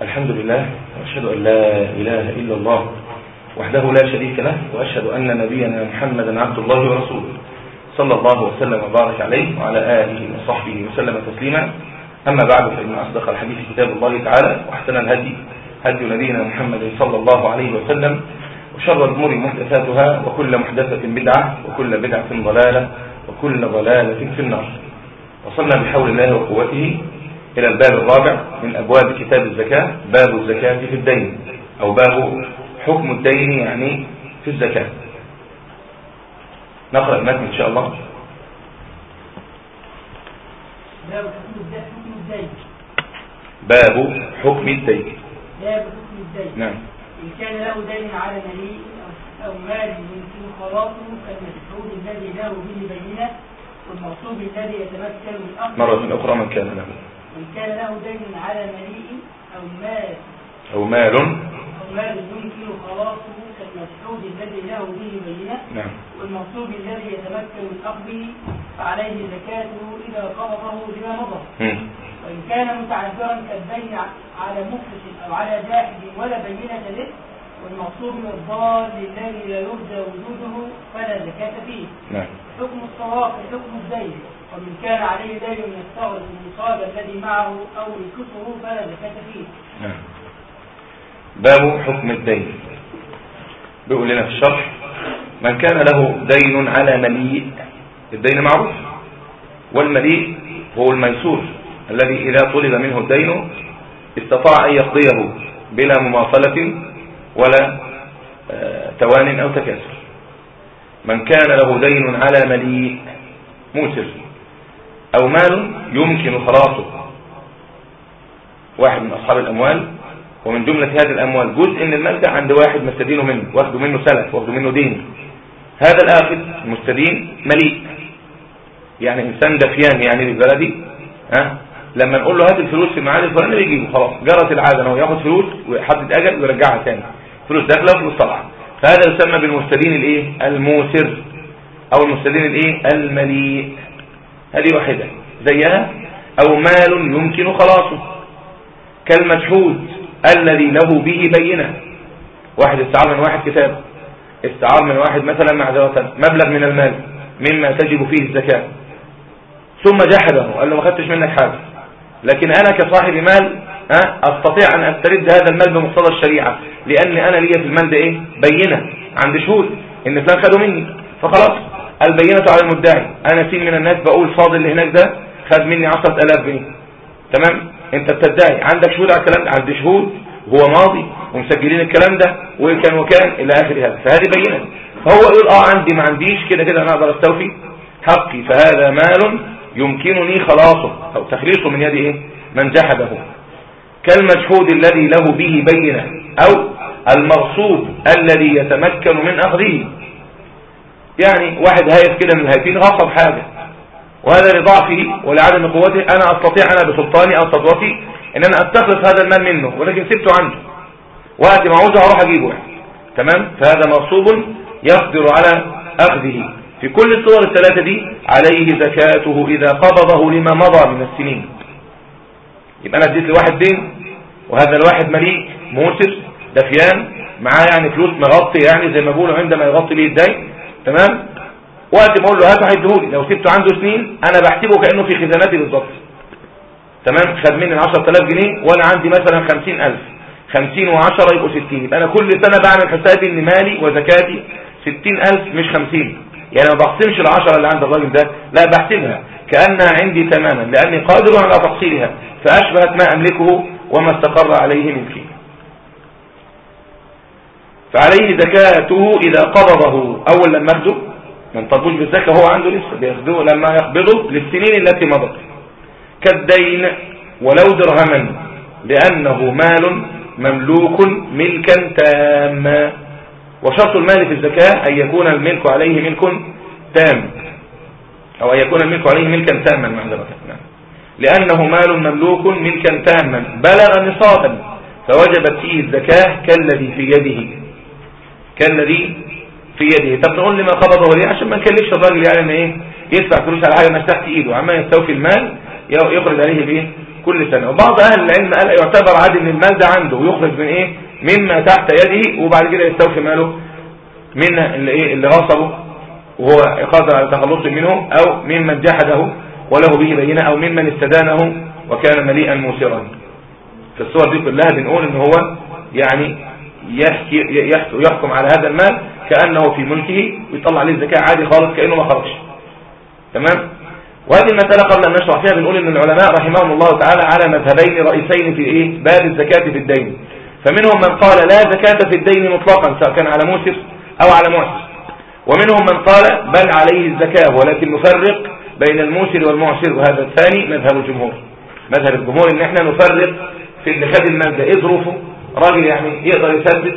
الحمد لله وأشهد أن لا إله إلا الله وحده لا شريك له وأشهد أن نبينا محمدا عبد الله ورسوله صلى الله وسلم وبارك عليه وعلى آله وصحبه وسلم تسليما أما بعد فإن أصدق الحديث كتاب الله تعالى وأحسن الهدي هدي نبينا محمد صلى الله عليه وسلم وشر الأمور محدثاتها وكل محدثة بدعة وكل بدعة ضلالة وكل ضلالة في النار وصلنا بحول الله وقوته إلى الباب الرابع من أبواب كتاب الزكاة باب الزكاة في الدين أو باب حكم الدين يعني في الزكاة نقرأ المتن إن شاء الله باب حكم الدين باب حكم الدين باب حكم الدين نعم إن كان له دين على مليء أو مال يمكن خلاصه كالمدفوع الذي له به بينة والمغصوب الذي يتمكن من أخذ مرة أخرى من كان له إن كان له دين على مليء أو مال أو مال أو مال يمكن خلاصه كالمسعود الذي له به بينة نعم والمغصوب الذي يتمكن من أخذه فعليه زكاته إذا قبضه لما مضى مم. وإن كان متعذرا كالدين على مفلس أو على جاحد ولا بينة له والمغصوب الضال الذي لا يرجى وجوده فلا زكاة فيه نعم حكم الصواف حكم الدين ومن كان عليه دين يستغرق النصاب الذي معه أو ينقصه فلا زكاة فيه نعم باب حكم الدين بيقول لنا في الشرح من كان له دين على مليء الدين معروف والمليء هو الميسور الذي إذا طلب منه الدين استطاع أن يقضيه بلا مماطلة ولا آه، توان أو تكاسل من كان له دين على مليء موسر أو مال يمكن خلاصه واحد من أصحاب الأموال ومن جملة هذه الأموال جزء من المال ده عند واحد مستدينه منه واخده منه سلف واخده منه دين هذا الآخذ المستدين مليء يعني إنسان دفيان يعني بالبلدي ها لما نقول له هات الفلوس في الميعاد الفلاني بيجيبه خلاص جرت العادة انه ياخد فلوس ويحدد أجل ويرجعها تاني فلوس داخله وفلوس طالعه فهذا يسمى بالمستدين الايه الموسر او المستدين الايه المليء هذه واحدة زيها او مال يمكن خلاصه كالمشهود الذي له به بينة واحد استعار من واحد كتاب استعار من واحد مثلا معذرة مبلغ من المال مما تجب فيه الزكاة ثم جحده قال له ما خدتش منك حاجة لكن انا كصاحب مال ها استطيع ان استرد هذا المال بمقتضى الشريعة لان انا ليا في المال ده ايه بينة عند شهود ان فلان خده مني فخلاص البينة على المدعي انا سين من الناس بقول فاضل اللي هناك ده خد مني عشرة الاف جنيه تمام انت بتدعي عندك شهود على الكلام ده عند شهود هو ماضي ومسجلين الكلام ده وكان وكان الى اخر هذا فهذه بينة فهو يقول اه عندي ما عنديش كده كده انا اقدر استوفي حقي فهذا مال يمكنني خلاصه او تخليصه من يد ايه من جحده كالمشهود الذي له به بينة او المغصوب الذي يتمكن من اخذه يعني واحد هايف كده من الهايفين غصب حاجة وهذا لضعفه ولعدم قوته انا استطيع انا بسلطاني او سطوتي ان انا استخلص هذا المال منه ولكن سبته عنده وقت ما عاوزه هروح اجيبه يعني. تمام فهذا مغصوب يقدر على اخذه في كل الصور الثلاثة دي عليه زكاته اذا قبضه لما مضى من السنين يبقى انا اديت لواحد دين وهذا الواحد مليء موسر دفيان معاه يعني فلوس مغطي يعني زي ما بيقولوا عندما يغطي ليه الدين تمام وقت ما اقول له هات هيديهولي لو سبته عنده سنين انا بحسبه كانه في خزاناتي بالظبط تمام خد مني 10000 جنيه وانا عندي مثلا 50000 50 و10 يبقوا 60 يبقى انا كل سنه بعمل حسابي ان مالي وزكاتي 60000 مش 50 يعني ما بقسمش ال10 اللي عند الراجل ده لا بحسبها كانها عندي تماما لاني قادر على تحصيلها فاشبهت ما املكه وما استقر عليه ملكي فعليه زكاته اذا قبضه اول لما اخده ما نطلبوش بالزكاة هو عنده لسه بياخدوه لما يقبضه للسنين التي مضت كالدين ولو درهما لأنه مال مملوك ملكا تاما وشرط المال في الزكاة أن يكون الملك عليه ملك تام أو أن يكون الملك عليه ملكا تاما معذرة نعم لأنه مال مملوك ملكا تاما بلغ نصابا فوجبت فيه الزكاة كالذي في يده كالذي في يده طب نقول لي ما قبضه ليه عشان ما نكلفش الراجل يعني ان ايه يدفع فلوس على حاجه مش تحت ايده عما يستوفي المال يخرج عليه بايه كل سنة وبعض أهل العلم قال يعتبر عادي ان المال ده عنده ويخرج من ايه مما تحت يده وبعد كده يستوفي ماله من اللي ايه اللي غصبه وهو قادر على التخلص منه او ممن جحده وله به بينه او ممن استدانه وكان مليئا موسرا في الصور دي كلها بنقول ان هو يعني يحكي يحكم على هذا المال كأنه في ملكه ويطلع عليه الزكاة عادي خالص كأنه ما خرجش تمام وهذه المسألة قبل أن نشرح فيها بنقول أن العلماء رحمهم الله تعالى على مذهبين رئيسين في إيه باب الزكاة في الدين فمنهم من قال لا زكاة في الدين مطلقا سواء كان على موسف أو على معسر ومنهم من قال بل عليه الزكاة ولكن نفرق بين الموسر والمعسر وهذا الثاني مذهب الجمهور مذهب الجمهور ان احنا نفرق في اللي خد المال ده ايه ظروفه راجل يعني يقدر يسدد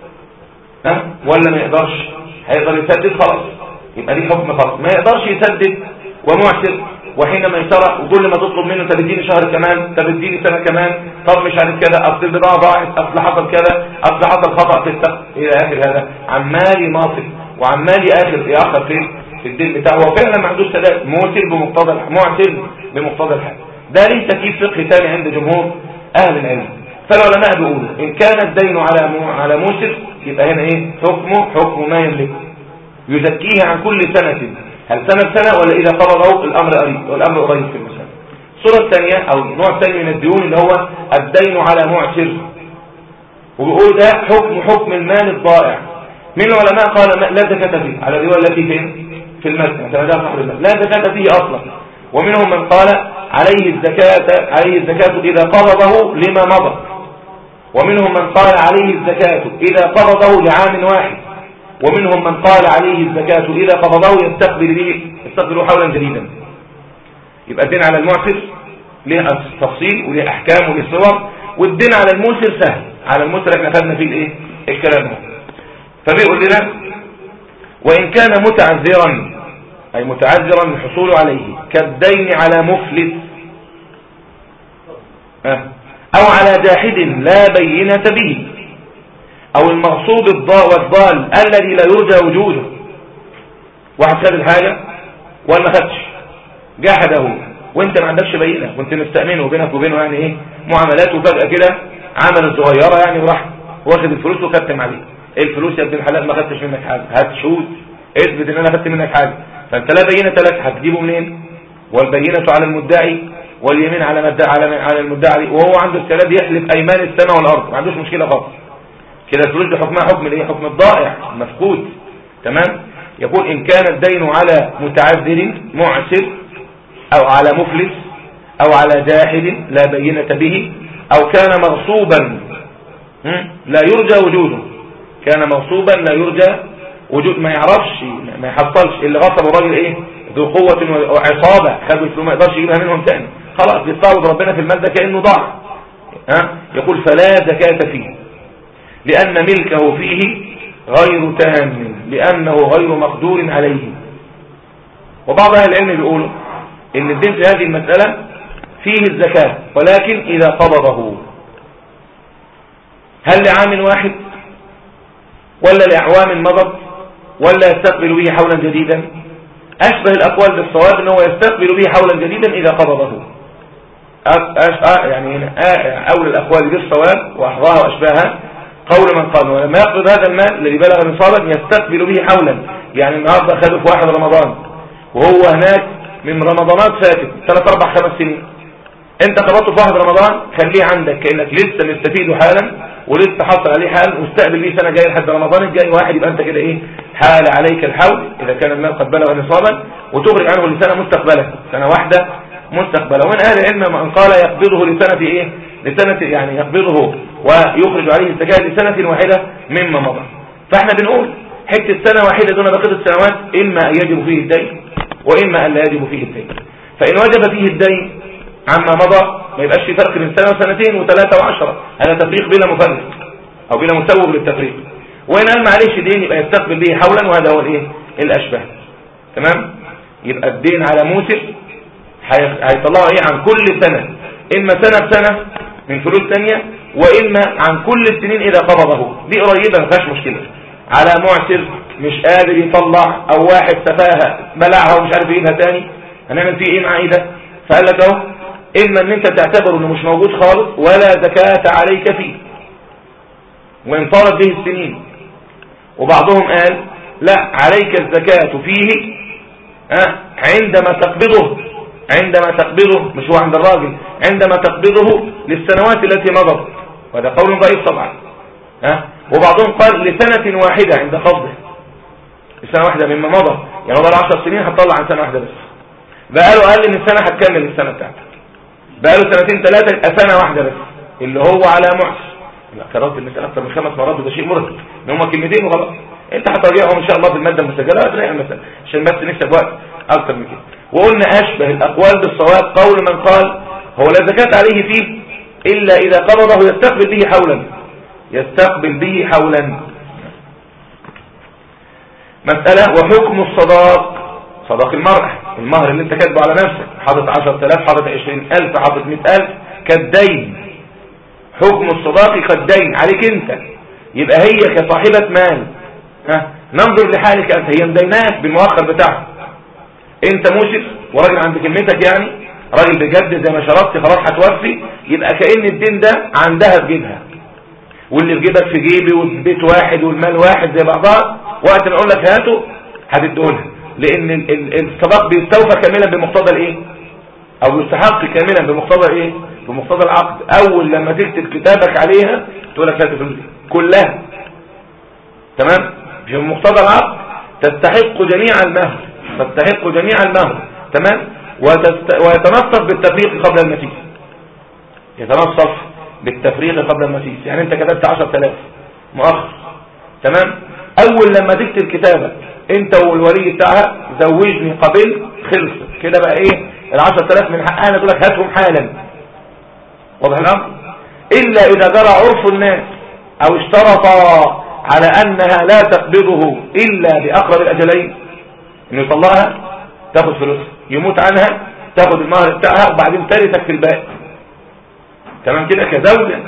ها ولا ما يقدرش هيقدر يسدد خلاص يبقى دي حكم خلاص ما يقدرش يسدد ومعسر وحينما يسرق وكل ما تطلب منه طب اديني شهر كمان طب اديني سنه كمان طب مش عارف كذا اصل البضاعه ضاعت اصل حصل كذا اصل حصل خطا في السقف الى اخر هذا عمال يناطق وعمال ياخر ياخر في في الدين بتاعه هو فعلا ما عندوش سداد موسر بمقتضى معسر بمقتضى الحال ده ليه تكييف فقهي ثاني عند جمهور اهل العلم فالعلماء بيقولوا ان كان الدين على مو على موسر يبقى هنا ايه حكمه حكم ما يملك يزكيه عن كل سنه هل سنة بسنة ولا إذا قبضه الأمر قريب والأمر قريب في المسألة الصورة الثانية أو نوع ثاني من الديون اللي هو الدين على معسر وبيقول ده حكم حكم المال الضائع من العلماء قال لا زكاة فيه على الرواية التي فين في المسألة كما جاء صاحب المال لا زكاة فيه أصلا ومنهم من قال عليه الزكاة عليه الزكاة إذا قبضه لما مضى ومنهم من قال عليه الزكاة إذا قبضه لعام واحد ومنهم من قال عليه الزكاة إذا قبضه يستقبل به يستقبل حولا جديدا يبقى الدين على المعسر ليه تفصيل وليه أحكام وليه صور والدين على الموسر سهل على الموسر احنا خدنا فيه الايه الكلام ده فبيقول لنا وإن كان متعذرا أي متعذرا الحصول عليه كالدين على مفلس أو على جاحد لا بينة به او المقصود الضاء والضال الذي لا يرجى وجوده واحد خد الحاجة ولا ما خدش جحده وانت ما عندكش بينه وانت مستأمنه وبينك وبينه يعني ايه معاملات وفجأة كده عمل الصغيرة يعني وراح واخد الفلوس وختم عليه ايه الفلوس يا ابن الحلال ما خدتش منك حاجة هات شهود اثبت ان انا خدت منك حاجة فانت لا بينة لك هتجيبه منين والبينة على المدعي واليمين على مدعي على على المدعي وهو عنده استعداد يحلف ايمان السماء والارض ما عندوش مشكلة خالص كده الفلوس دي حكمها حكم الايه حكم الضائع مفقود تمام يقول ان كان الدين على متعذر معسر او على مفلس او على جاحد لا بينة به او كان مغصوبا لا يرجى وجوده كان مغصوبا لا يرجى وجود ما يعرفش ما يحصلش اللي غصب الراجل ايه ذو قوة وعصابة خدوا الفلوس ما يقدرش يجيبها منهم تاني خلاص بيستعوض ربنا في المال ده كأنه ضاع ها يقول فلا زكاة فيه لأن ملكه فيه غير تام لأنه غير مقدور عليه وبعض أهل العلم بيقولوا إن الدين في هذه المسألة فيه الزكاة ولكن إذا قبضه هل لعام واحد ولا لأعوام مضت ولا يستقبل به حولا جديدا أشبه الأقوال بالصواب أنه يستقبل به حولا جديدا إذا قبضه يعني أول الأقوال بالصواب وأحظاها وأشباهها قول من قال ولما يقبض هذا المال الذي بلغ نصابا يستقبل به حولا يعني النهارده خده في واحد رمضان وهو هناك من رمضانات فاتت ثلاث اربع خمس سنين انت قبضته في واحد رمضان خليه عندك كانك لسه مستفيده حالا ولسه حصل عليه حال واستقبل بيه سنه جايه لحد رمضان الجاي واحد يبقى انت كده ايه حال عليك الحول اذا كان المال قد بلغ نصابا وتخرج عنه لسنه مستقبله سنه واحده مستقبله ومن اهل العلم من قال يقبضه لسنه ايه لسنة يعني يقبضه ويخرج عليه الزكاة لسنة واحدة مما مضى فاحنا بنقول حتة سنة واحدة دون بقية السنوات إما أن يجب فيه الدين وإما أن لا يجب فيه الدين فإن وجب فيه الدين عما مضى ما يبقاش في فرق بين سنة وسنتين وثلاثة وعشرة هذا تفريق بلا مفرق أو بلا مسوغ للتفريق وإن قال معلش دين يبقى يستقبل به حولا وهذا هو الإيه الأشبه تمام يبقى الدين على موسر هيطلعه إيه عن كل سنة إما سنة بسنة من فلوس ثانيه وإما عن كل السنين إذا قبضه دي قريبة ما فيهاش مشكلة على معسر مش قادر يطلع أو واحد سفاهة بلعها ومش عارف يجيبها تاني هنعمل فيه إيه مع إيه ده فقال لك أهو إما أن أنت تعتبر أنه مش موجود خالص ولا زكاة عليك فيه وإن طالت به السنين وبعضهم قال لا عليك الزكاة فيه أه عندما تقبضه عندما تقبضه مش هو عند الراجل عندما تقبضه للسنوات التي مضت وهذا قول ضعيف طبعا أه وبعضهم قال لسنة واحدة عند قبضه السنة واحدة مما مضى يعني مضى 10 سنين هتطلع عن سنة واحدة بس بقاله أقل من سنة هتكمل السنة بتاعتك بقاله سنتين ثلاثة يبقى سنة واحدة بس اللي هو على معش لا كررت المسألة أكثر من خمس مرات وده شيء مرهق إن هما كلمتين وخلاص أنت هتراجعهم إن شاء الله في المادة المسجلة هتلاقي المسألة عشان بس نكسب وقت أكثر من كده وقلنا أشبه الأقوال بالصواب قول من قال هو لا زكاة عليه فيه إلا إذا قبضه يستقبل به حولا يستقبل به حولا مسألة وحكم الصداق صداق المرأة المهر اللي انت كاتبه على نفسك حاطط 10000 حاطط 20000 حاطط 100000 كالدين حكم الصداق كالدين عليك انت يبقى هي كصاحبة مال ها ننظر لحالك انت هي مديناك بالمؤخر بتاعها انت موسف وراجل عند كلمتك يعني راجل بجد زي ما شرطت خلاص هتوفي يبقى كأن الدين ده عندها في جيبها واللي في جيبك في جيبي والبيت واحد والمال واحد زي بعضها وقت ما اقول لك هاته هتديهولها لان الصداق بيستوفى كاملا بمقتضى الايه او يستحق كاملا بمقتضى ايه بمقتضى العقد اول لما تكتب كتابك عليها تقول لك هات الفلوس دي كلها تمام بمقتضى العقد تستحق جميع المهر تستحق جميع المهر تمام وتست... ويتنصف بالتفريق قبل المسيس يتنصف بالتفريق قبل المسيس يعني انت كتبت 10000 مؤخر تمام اول لما تكتب كتابك انت والولي بتاعها زوجني قبل خلص كده بقى ايه ال 10000 من حقها تقول لك هاتهم حالا واضح الامر الا اذا جرى عرف الناس او اشترطا على انها لا تقبضه الا باقرب الاجلين انه يطلقها تاخد فلوسها يموت عنها تاخد المهر بتاعها وبعدين ترثك في الباقي تمام كده كزوجة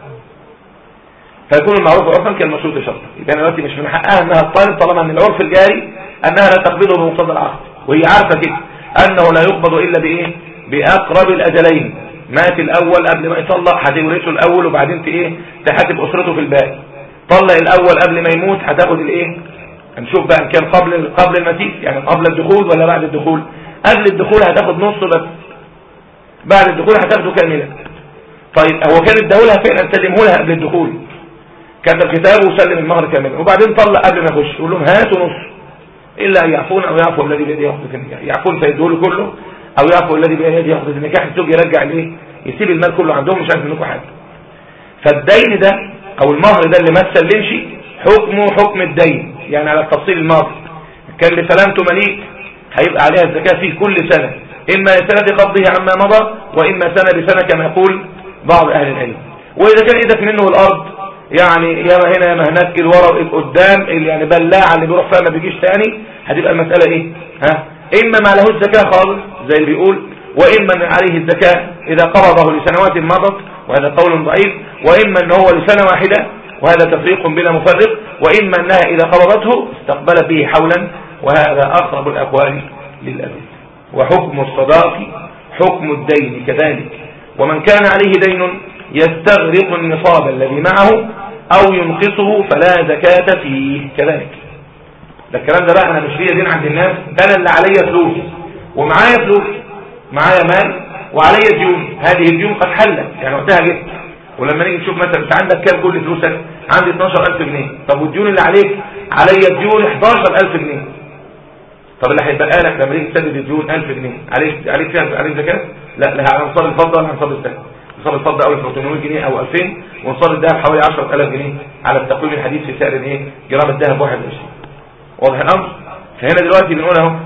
فيكون المعروف عرفا كالمشروط شرطا يبقى انا دلوقتي مش من حقها انها تطالب طالما ان العرف الجاري انها لا تقبضه بمقتضى العقد وهي عارفه كده انه لا يقبض الا بايه باقرب الاجلين مات الاول قبل ما يطلق هتورثه الاول وبعدين ايه تحاسب اسرته في الباقي طلق الاول قبل ما يموت هتاخد الايه هنشوف بقى ان كان قبل قبل المسيح يعني قبل الدخول ولا بعد الدخول قبل الدخول هتاخد نصه بس بعد الدخول هتاخده كاملا طيب هو كان اداهولها فعلا سلمه لها قبل الدخول كتب كتابه وسلم المهر كاملا وبعدين طلق قبل ما يخش يقول لهم هاتوا نص الا ان يعفون او يعفو الذي بيده ياخذ في النكاح يعفون فيدوه له كله او يعفو الذي بيده ياخذ في النكاح الزوج يرجع الايه يسيب المال كله عندهم مش عارف منكم حاجه فالدين ده او المهر ده اللي ما تسلمش حكمه حكم الدين يعني على التفصيل الماضي كان لسلامته مليك هيبقى عليها الزكاة فيه كل سنة إما لسنة قبضه عما مضى وإما سنة بسنة كما يقول بعض أهل العلم وإذا كان إيدك منه الأرض يعني ياما هنا ياما هناك الورا قدام اللي يعني بلاعة اللي بيروح فيها ما بيجيش تاني هتبقى المسألة إيه ها إما ما لهوش زكاة خالص زي اللي بيقول وإما عليه الزكاة إذا قبضه لسنوات مضت وهذا قول ضعيف وإما أنه هو لسنة واحدة وهذا تفريق بلا مفرق وإما أنها إذا قبضته استقبلت به حولا وهذا أقرب الأقوال للأبد وحكم الصداق حكم الدين كذلك ومن كان عليه دين يستغرق النصاب الذي معه أو ينقصه فلا زكاة فيه كذلك ده الكلام ده بقى أنا مش ليا دين عند الناس ده أنا اللي عليا فلوس ومعايا فلوس معايا مال وعليا ديون هذه الديون قد حلت يعني وقتها جبت ولما نيجي نشوف مثلا انت عندك كام كل فلوسك عندي 12000 جنيه طب والديون اللي عليك عليا ديون 11000 جنيه طب اللي هيبقى لك لما نيجي تسدد الديون 1000 جنيه عليك عليك فيها عليك زكاه لا لا على نصاب الفضه ولا نصاب الذهب نصاب الفضه اول 800 جنيه او 2000 ونصاب الذهب حوالي 10000 جنيه على التقويم الحديث في سعر ايه جرام الذهب 21 واضح الامر فهنا دلوقتي بنقول اهو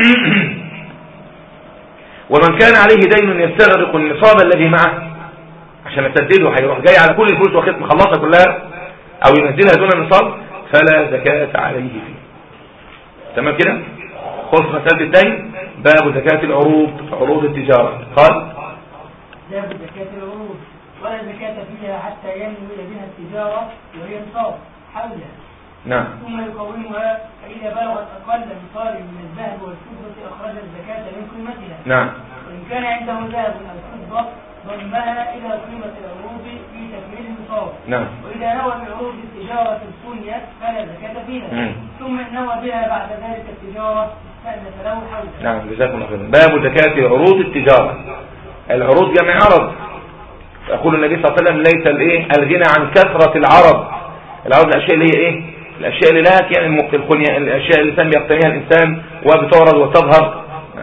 ومن كان عليه دين يستغرق النصاب الذي معه عشان اسدده هيروح جاي على كل الفلوس واخد مخلصها كلها او ينزلها دون النصاب فلا زكاة عليه فيه تمام كده خلص مسألة الدين باب زكاة العروض عروض التجارة قال باب زكاة العروض ولا زكاة فيها حتى ينوي بها التجارة وهي نصاب حولها نعم ثم يقومها فإذا بلغت أقل مثال من الذهب والفضة أخرج الزكاة من قيمتها نعم وإن كان عنده ذهب أو الفضة ضمها إلى قيمة العروض في تكميل النصاب نعم وإذا نوى بعروض التجارة السنية فلا زكاة فيها مم. ثم إن نوى بها بعد ذلك التجارة استأنف له حولا نعم جزاكم الله خيرا باب زكاة عروض التجارة العروض جمع عرض يقول النبي صلى الله عليه وسلم ليس الايه الغنى عن كثرة العرض العرض الاشياء اللي هي ايه الاشياء اللي لها يعني المق- الخنية الاشياء اللي الانسان بيقتنيها الانسان وبتعرض وتظهر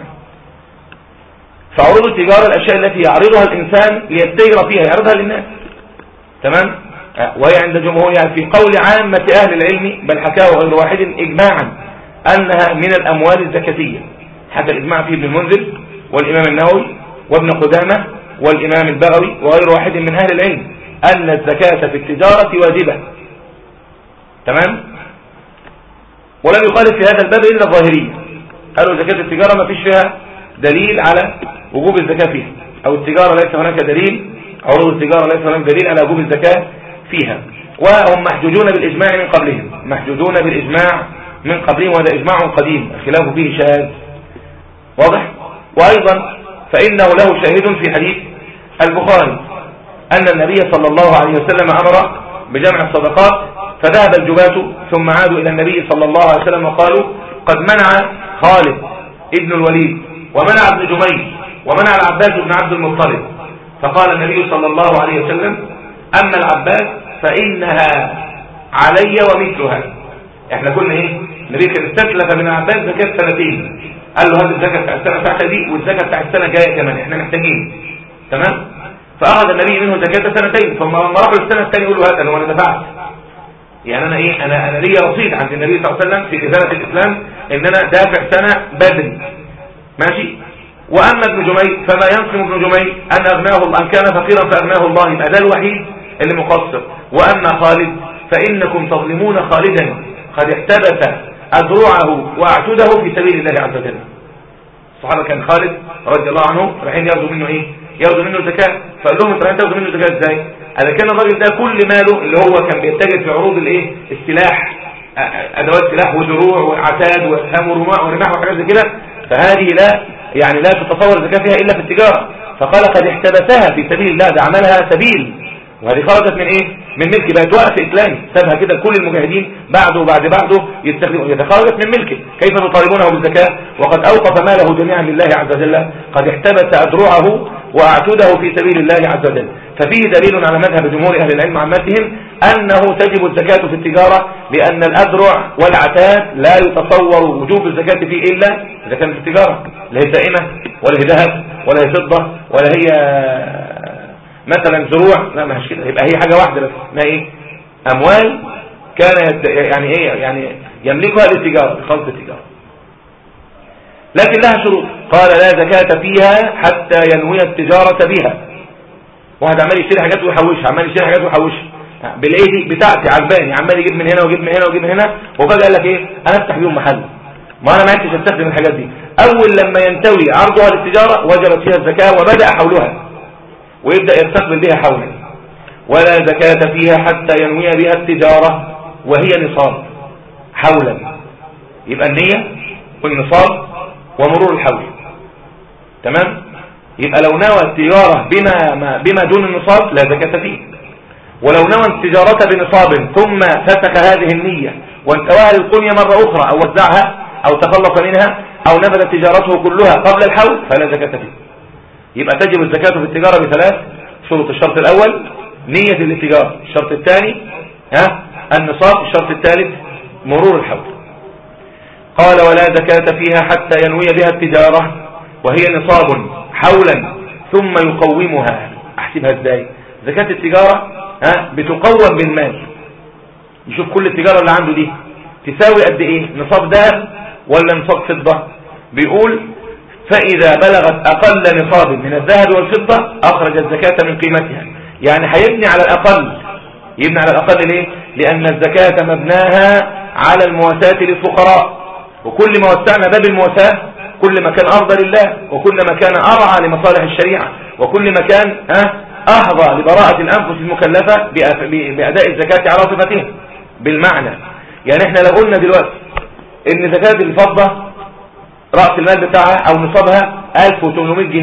فعروض التجارة الاشياء التي يعرضها الانسان ليتجر فيها يعرضها للناس تمام آه، وهي عند جمهور يعني في قول عامة أهل العلم بل حكاه غير واحد إجماعا أنها من الأموال الزكاتية حتى الإجماع فيه ابن المنذر والإمام النووي وابن قدامة والإمام البغوي وغير واحد من أهل العلم أن الزكاة في التجارة واجبة تمام ولم يخالف في هذا الباب إلا الظاهرية قالوا زكاة التجارة ما فيش فيها دليل على وجوب الزكاة فيها أو التجارة ليس هناك دليل عروض التجارة ليس هناك دليل على وجوب الزكاة فيها وهم محجوجون بالإجماع من قبلهم محجوجون بالإجماع من قبلهم وهذا إجماع قديم الخلاف فيه شاذ واضح وأيضا فإنه له شاهد في حديث البخاري أن النبي صلى الله عليه وسلم أمر بجمع الصدقات فذهب الجباة ثم عادوا إلى النبي صلى الله عليه وسلم وقالوا قد منع خالد ابن الوليد ومنع ابن جميل ومنع العباس بن عبد المطلب فقال النبي صلى الله عليه وسلم أما العباس فإنها علي ومثلها احنا كنا ايه النبي كان استسلف من العباس زكاة سنتين قال له هذه الزكاة بتاع السنة بتاعتها دي والزكاة بتاع السنة الجاية كمان احنا محتاجين تمام فأخذ النبي منه زكاة سنتين ثم لما راح له السنة الثانية يقول له هذا هو انا دفعت يعني انا ايه انا انا ليا رصيد عند النبي صلى الله عليه وسلم في ازاله الاسلام ان انا دافع سنه بدري ماشي واما ابن جميل فما ينقم ابن جميل ان اغناه الله ان كان فقيرا فاغناه الله يبقى ده الوحيد اللي مقصر واما خالد فانكم تظلمون خالدا قد احتبس اذرعه واعتده في سبيل الله عز وجل الصحابه كان خالد رضي الله عنه رايحين ياخذوا منه ايه ياخذوا منه زكاه فقال لهم انتوا رايحين تاخذوا منه زكاه ازاي اذا كان الراجل ده كل ماله اللي هو كان بيتجه في عروض الايه السلاح أ- أ- ادوات سلاح ودروع وعتاد واسهام ورماح ورماح وحاجات زي كده فهذه لا يعني لا تتصور الزكاه فيها الا في التجاره فقال قد احتبسها في سبيل الله ده عملها سبيل وهذه خرجت من ايه من ملك بقت وقف اسلامي سابها كده لكل المجاهدين بعده وبعد بعده يستخدموا إذا خرجت من ملكه كيف نطالبونه بالزكاه وقد اوقف ماله جميعا لله عز وجل قد احتبس اذرعه واعتده في سبيل الله عز وجل ففيه دليل على مذهب جمهور اهل العلم عامتهم انه تجب الزكاه في التجاره لان الاذرع والعتاد لا يتصور وجوب الزكاه فيه الا اذا كانت في التجاره لا هي سائمه ولا هي ذهب ولا هي فضه ولا هي مثلا زروع لا مش كده يبقى هي حاجة واحدة بس اسمها ايه اموال كان يت... يعني ايه يعني يملكها للتجارة لخلط التجارة لكن لها شروط قال لا زكاة فيها حتى ينوي التجارة بها واحد عمال يشتري حاجات ويحوشها عمال يشتري حاجات ويحوشها بالايه دي بتاعتي عجباني عمال يجيب من هنا ويجيب من هنا ويجيب من هنا وفجأة قال لك ايه انا افتح بيهم محل ما انا ما عدتش استخدم الحاجات دي اول لما ينتوي عرضها للتجارة وجبت فيها الزكاة وبدأ حولها ويبدأ يستقبل بها حولا ولا زكاة فيها حتى ينوي بها التجارة وهي نصاب حولا يبقى النية والنصاب ومرور الحول تمام يبقى لو نوى التجارة بما, ما بما دون النصاب لا زكاة فيه ولو نوى التجارة بنصاب ثم فسخ هذه النية وانتواها للقنية مرة أخرى أو وزعها أو تخلص منها أو نفذت تجارته كلها قبل الحول فلا زكاة فيه يبقى تجب الزكاة في التجارة بثلاث شروط الشرط الأول نية الاتجار الشرط الثاني ها النصاب الشرط الثالث مرور الحول قال ولا زكاة فيها حتى ينوي بها التجارة وهي نصاب حولا ثم يقومها احسبها ازاي زكاة التجارة ها بتقوم بالمال يشوف كل التجارة اللي عنده دي تساوي قد ايه نصاب ذهب ولا نصاب فضة بيقول فإذا بلغت أقل نصاب من الذهب والفضة أخرج الزكاة من قيمتها يعني هيبني على الأقل يبني على الأقل ليه؟ لأن الزكاة مبناها على المواساة للفقراء وكل ما وسعنا باب المواساة كل ما كان أفضل لله وكل ما كان أرعى لمصالح الشريعة وكل ما كان أحظى لبراءة الأنفس المكلفة بأداء الزكاة على صفتها بالمعنى يعني احنا لو قلنا دلوقتي ان زكاة الفضة رأس المال بتاعها او نصابها 1800 جنيه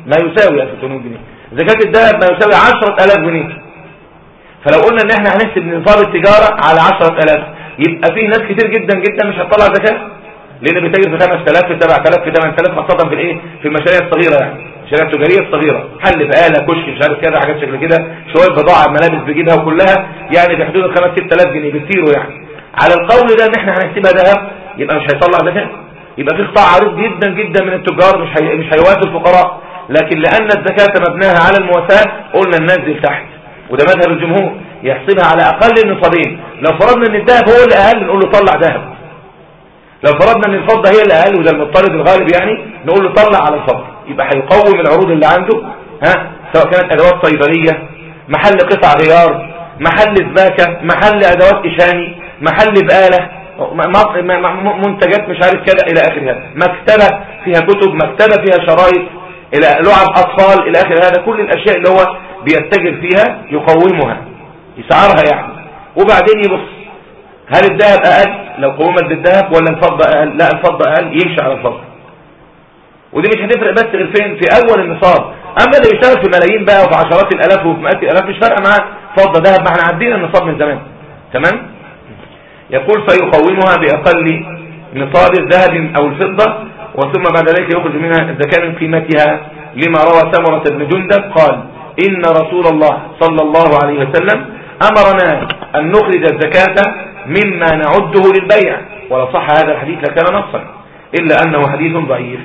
ما يساوي 1800 جنيه زكاة الذهب ما يساوي 10000 جنيه فلو قلنا ان احنا هنحسب نصاب التجارة على 10000 يبقى في ناس كتير جدا جدا مش هتطلع زكاة لان بيتاجر في 5000 في 7000 في 8000 خاصة في الايه في المشاريع الصغيرة يعني المشاريع التجارية الصغيرة حل بقالة كشك مش عارف كده حاجات شكل كده شوية بضاعة ملابس بيجيبها وكلها يعني في حدود ال 5 6000 جنيه بكتير يعني على القول ده ان احنا هنحسبها ذهب يبقى مش هيطلع زكاة يبقى في قطاع عريض جدا جدا من التجار مش هي... مش هيوافي الفقراء لكن لان الزكاة مبناها على المواساة قلنا ننزل تحت وده مذهب الجمهور يحسبها على اقل النصابين لو فرضنا ان الذهب هو الاقل نقول له طلع ذهب لو فرضنا ان الفضة هي الاقل وده المضطرد الغالب يعني نقول له طلع على الفضة يبقى هيقوم العروض اللي عنده ها سواء كانت ادوات صيدلية محل قطع غيار محل سباكة محل ادوات اشاني محل بقالة منتجات مش عارف كده الى اخر هذا مكتبة فيها كتب مكتبة فيها شرايط الى لعب اطفال الى اخر هذا كل الاشياء اللي هو بيتجر فيها يقومها يسعرها يعني وبعدين يبص هل الذهب اقل لو قومت بالذهب ولا الفضة اقل لا الفضة اقل يمشي على الفضة ودي مش هتفرق بس غير فين في اول النصاب اما اللي بيشتغل في ملايين بقى وفي عشرات الالاف وفي مئات الالاف مش فارقه معاه فضة ذهب ما احنا عدينا النصاب من زمان تمام يقول فيقومها بأقل نصاب الذهب أو الفضة وثم بعد ذلك يخرج منها الزكاة من قيمتها لما روى سمرة بن جندب قال إن رسول الله صلى الله عليه وسلم أمرنا أن نخرج الزكاة مما نعده للبيع ولو صح هذا الحديث لكان نصا إلا أنه حديث ضعيف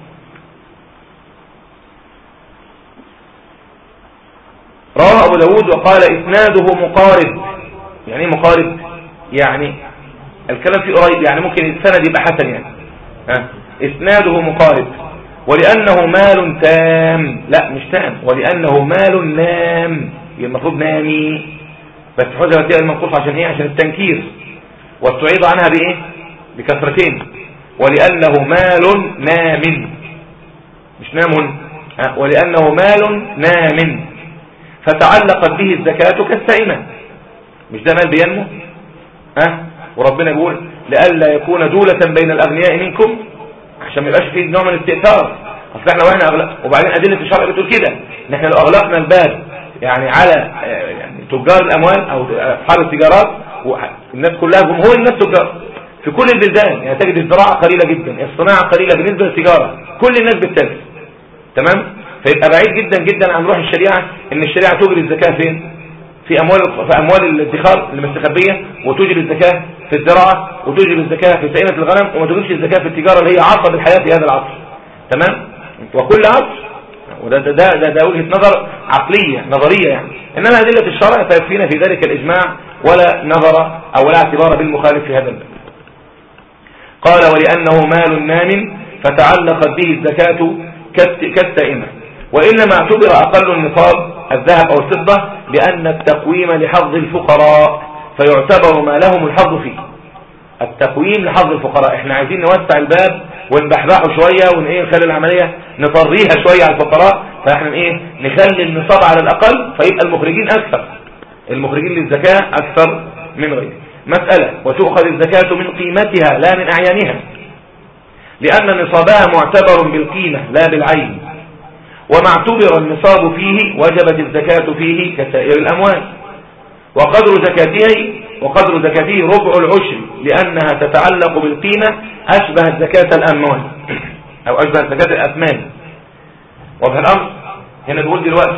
رواه أبو داود وقال إسناده مقارب يعني مقارب يعني الكلام فيه قريب يعني ممكن السند يبقى حسن يعني ها اسناده مقارب ولانه مال تام لا مش تام ولانه مال نام المفروض نامي بس حذفت فيها المنقوص عشان ايه عشان التنكير واستعيض عنها بايه بكثرتين ولانه مال نام مش نام ولانه مال نام فتعلقت به الزكاة كالسائمة مش ده مال بينمو ها وربنا يقول لئلا يكون دولة بين الأغنياء منكم عشان ما يبقاش فيه نوع من الاستئثار اصل احنا واحنا اغلق وبعدين ادله الشرع بتقول كده ان احنا لو اغلقنا الباب يعني على يعني تجار الاموال او اصحاب التجارات الناس كلها جمهور الناس تجار في كل البلدان يعني تجد الزراعه قليله جدا الصناعه قليله بالنسبه للتجاره كل الناس بتتاجر تمام فيبقى بعيد جدا جدا عن روح الشريعه ان الشريعه تجري الزكاه فين في اموال في اموال الادخار المستخبيه وتجري الزكاه في الزراعه وتجري الزكاه في سائمه الغنم وما تجريش الزكاه في التجاره اللي هي عصب الحياه في هذا العصر تمام وكل عصر وده ده ده, ده, ده وجهه نظر عقليه نظريه يعني انما ادله الشرع فيكفينا في ذلك الاجماع ولا نظر او لا اعتبار بالمخالف في هذا الباب قال ولانه مال نام فتعلقت به الزكاه كالسائمه وإنما اعتبر أقل النصاب الذهب أو الفضة لأن التقويم لحظ الفقراء فيعتبر ما لهم الحظ فيه التقويم لحظ الفقراء احنا عايزين نوسع الباب ونبحبحه شوية ون ايه نخلي العملية نطريها شوية على الفقراء فاحنا ايه نخلي النصاب على الأقل فيبقى المخرجين أكثر المخرجين للزكاة أكثر من غيره مسألة وتؤخذ الزكاة من قيمتها لا من أعيانها لأن نصابها معتبر بالقيمة لا بالعين وما اعتبر النصاب فيه وجبت الزكاة فيه كسائر الأموال وقدر زكاته وقدر زكاته ربع العشر لأنها تتعلق بالقيمة أشبه زكاة الأموال أو أشبه زكاة الأثمان وفي الأمر هنا بقول دلوقتي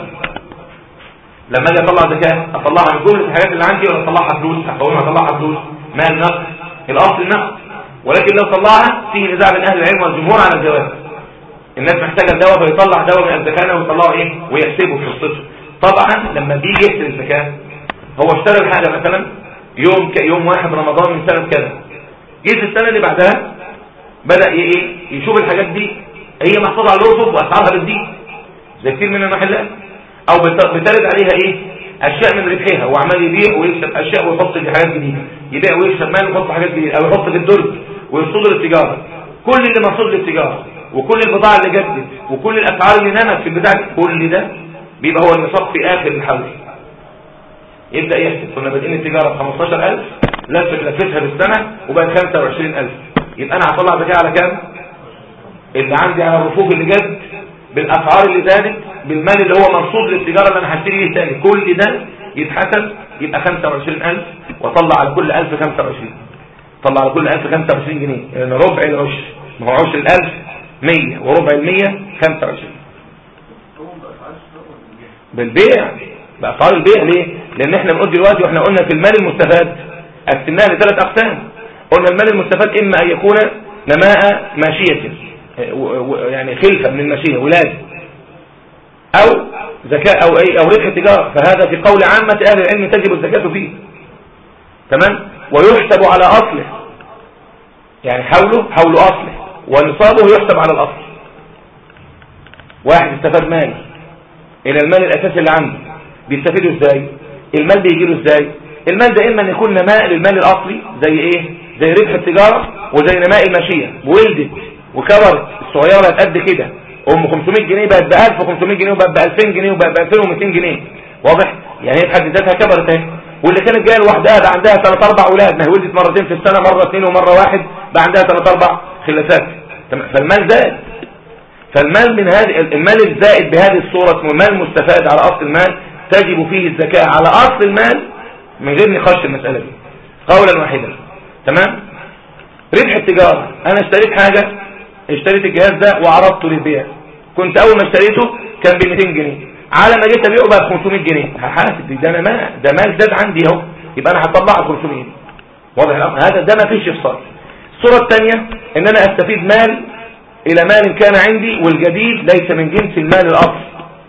لما أجي أطلع زكاة أطلعها من جملة الحاجات اللي عندي ولا أطلعها فلوس أقومها أطلعها فلوس مال نقد الأصل النقد ولكن لو طلعها فيه نزاع بين أهل العلم والجمهور على الجواز الناس محتاجة الدواء فيطلع دواء من الزكاة ويطلعه ايه ويحسبه في قصته طبعا لما بيجي يحسب الزكاة هو اشترى الحاجة مثلا يوم ك... يوم واحد رمضان من سنة كذا جيت السنة اللي بعدها بدأ ايه يشوف الحاجات دي هي محفوظة على الرفوف واسعارها بتزيد زي كتير من المحلات او بترد عليها ايه اشياء من ربحها وعمال يبيع ويكسب اشياء ويحط في حاجات جديده يبيع ويكسب مال ويحط حاجات جديده او يحط في الدرج ويصدر التجاره كل اللي مقصود للتجاره وكل البضاعة اللي جدت وكل الأسعار اللي نمت في البضاعة كل ده بيبقى هو النصاب في آخر الحول يبدأ يحسب كنا بادئين التجارة ب 15000 لفت لفتها بالسنة وبقت 25000 يبقى أنا هطلع زكاة على كام؟ اللي عندي على الرفوف اللي جد بالاسعار اللي زادت بالمال اللي هو مرصود للتجاره اللي انا هشتري بيه تاني كل ده يتحسب يبقى 25000 واطلع على كل 1000 25 طلع على كل 1000 25 جنيه لان يعني ربع العشر ما هو عشر ال1000 100 وربع ال100 25 بالبيع بأسعار البيع ليه لان احنا بنقول دلوقتي واحنا قلنا في المال المستفاد قسمناها لثلاث اقسام قلنا المال المستفاد اما ان يكون نماء ماشية يعني خلفة من الماشية ولاد او زكاة او اي او ربح تجارة فهذا في قول عامة اهل العلم تجب الزكاة فيه تمام ويحسب على اصله يعني حوله حول اصله ونصابه يحسب على الاصل واحد استفاد مال الى المال الاساسي اللي عنده بيستفيدوا ازاي المال بيجي له ازاي المال ده اما ان يكون نماء للمال الاصلي زي ايه زي ربح التجارة وزي نماء الماشية ولدت وكبرت الصغيرة قد كده ام 500 جنيه بقت ب 1500 جنيه وبقت ب 2000 جنيه وبقت ب 2200 جنيه واضح يعني هي في حد ذاتها كبرت اهي واللي كانت جايه لوحدها بقى عندها ثلاث اربع اولاد ما هي ولدت مرتين في السنه مره اثنين ومره واحد بقى عندها ثلاث اربع خلافات فالمال زاد فالمال من هذه المال الزائد بهذه الصوره اسمه المال مستفاد على اصل المال تجب فيه الزكاه على اصل المال من غير نقاش المساله دي قولا واحدا تمام ربح التجاره انا اشتريت حاجه اشتريت الجهاز ده وعرضته للبيع كنت اول ما اشتريته كان ب 200 جنيه على ما جيت ابيعه بقى ب 500 جنيه هحاسب ده انا ما ده مال زاد عندي اهو يبقى انا هطلعه 500 واضح الامر هذا ده ما فيش افصال الصوره الثانيه ان انا استفيد مال الى مال كان عندي والجديد ليس من جنس المال الاصل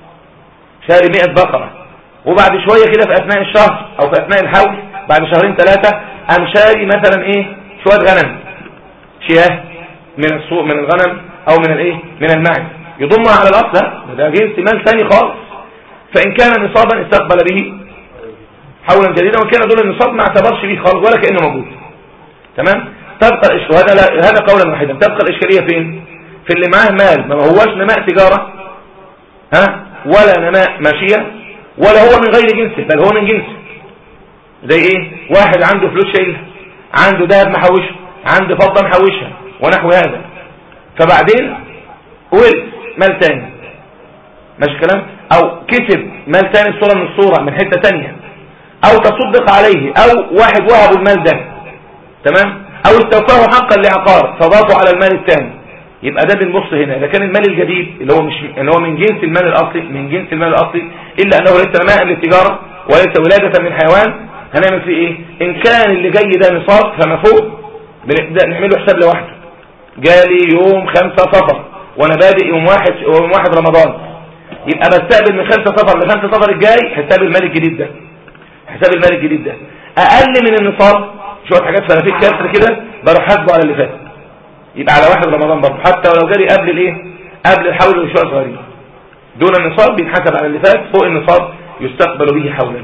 شاري 100 بقره وبعد شويه كده في اثناء الشهر او في اثناء الحول بعد شهرين ثلاثه ام شاري مثلا ايه شويه غنم شياه من السوق من الغنم او من الايه من المعز يضمها على الاصل ده جنس مال ثاني خالص فإن كان نصابا استقبل به حولا جديدا وإن كان دون النصاب ما اعتبرش به خالص ولا كأنه موجود تمام تبقى الإشكالية هذا هذا قولا واحدا تبقى الإشكالية فين في اللي معاه مال ما هوش نماء تجارة ها ولا نماء ماشية ولا هو من غير جنسه بل هو من جنسه زي ايه واحد عنده فلوس شايلها عنده ذهب محوشه عنده فضة محوشها ونحو هذا فبعدين ولد مال تاني ماشي الكلام او كسب مال تاني صورة من الصورة من حتة تانية او تصدق عليه او واحد وهب المال ده تمام او استوفاه حقا لعقار فضافه على المال الثاني يبقى ده بنبص هنا اذا كان المال الجديد اللي هو مش اللي هو من جنس المال الاصلي من جنس المال الاصلي الا انه ليس ماء للتجاره وليس ولاده من حيوان هنعمل فيه ايه ان كان اللي جاي ده نصاب فما فوق بنبدا نعمله حساب لوحده جالي يوم خمسة صفر وانا بادئ يوم واحد يوم واحد رمضان يبقى بستقبل من خمسة صفر لخمسة صفر الجاي حساب المال الجديد ده حساب المال الجديد ده اقل من النصاب شويه حاجات فلافيك كسر كده بروح حاسبه على اللي فات يبقى على واحد رمضان برضه حتى ولو جالي قبل الايه قبل الحول بشويه صغيرين دون النصاب بيتحسب على اللي فات فوق النصاب يستقبل به حولا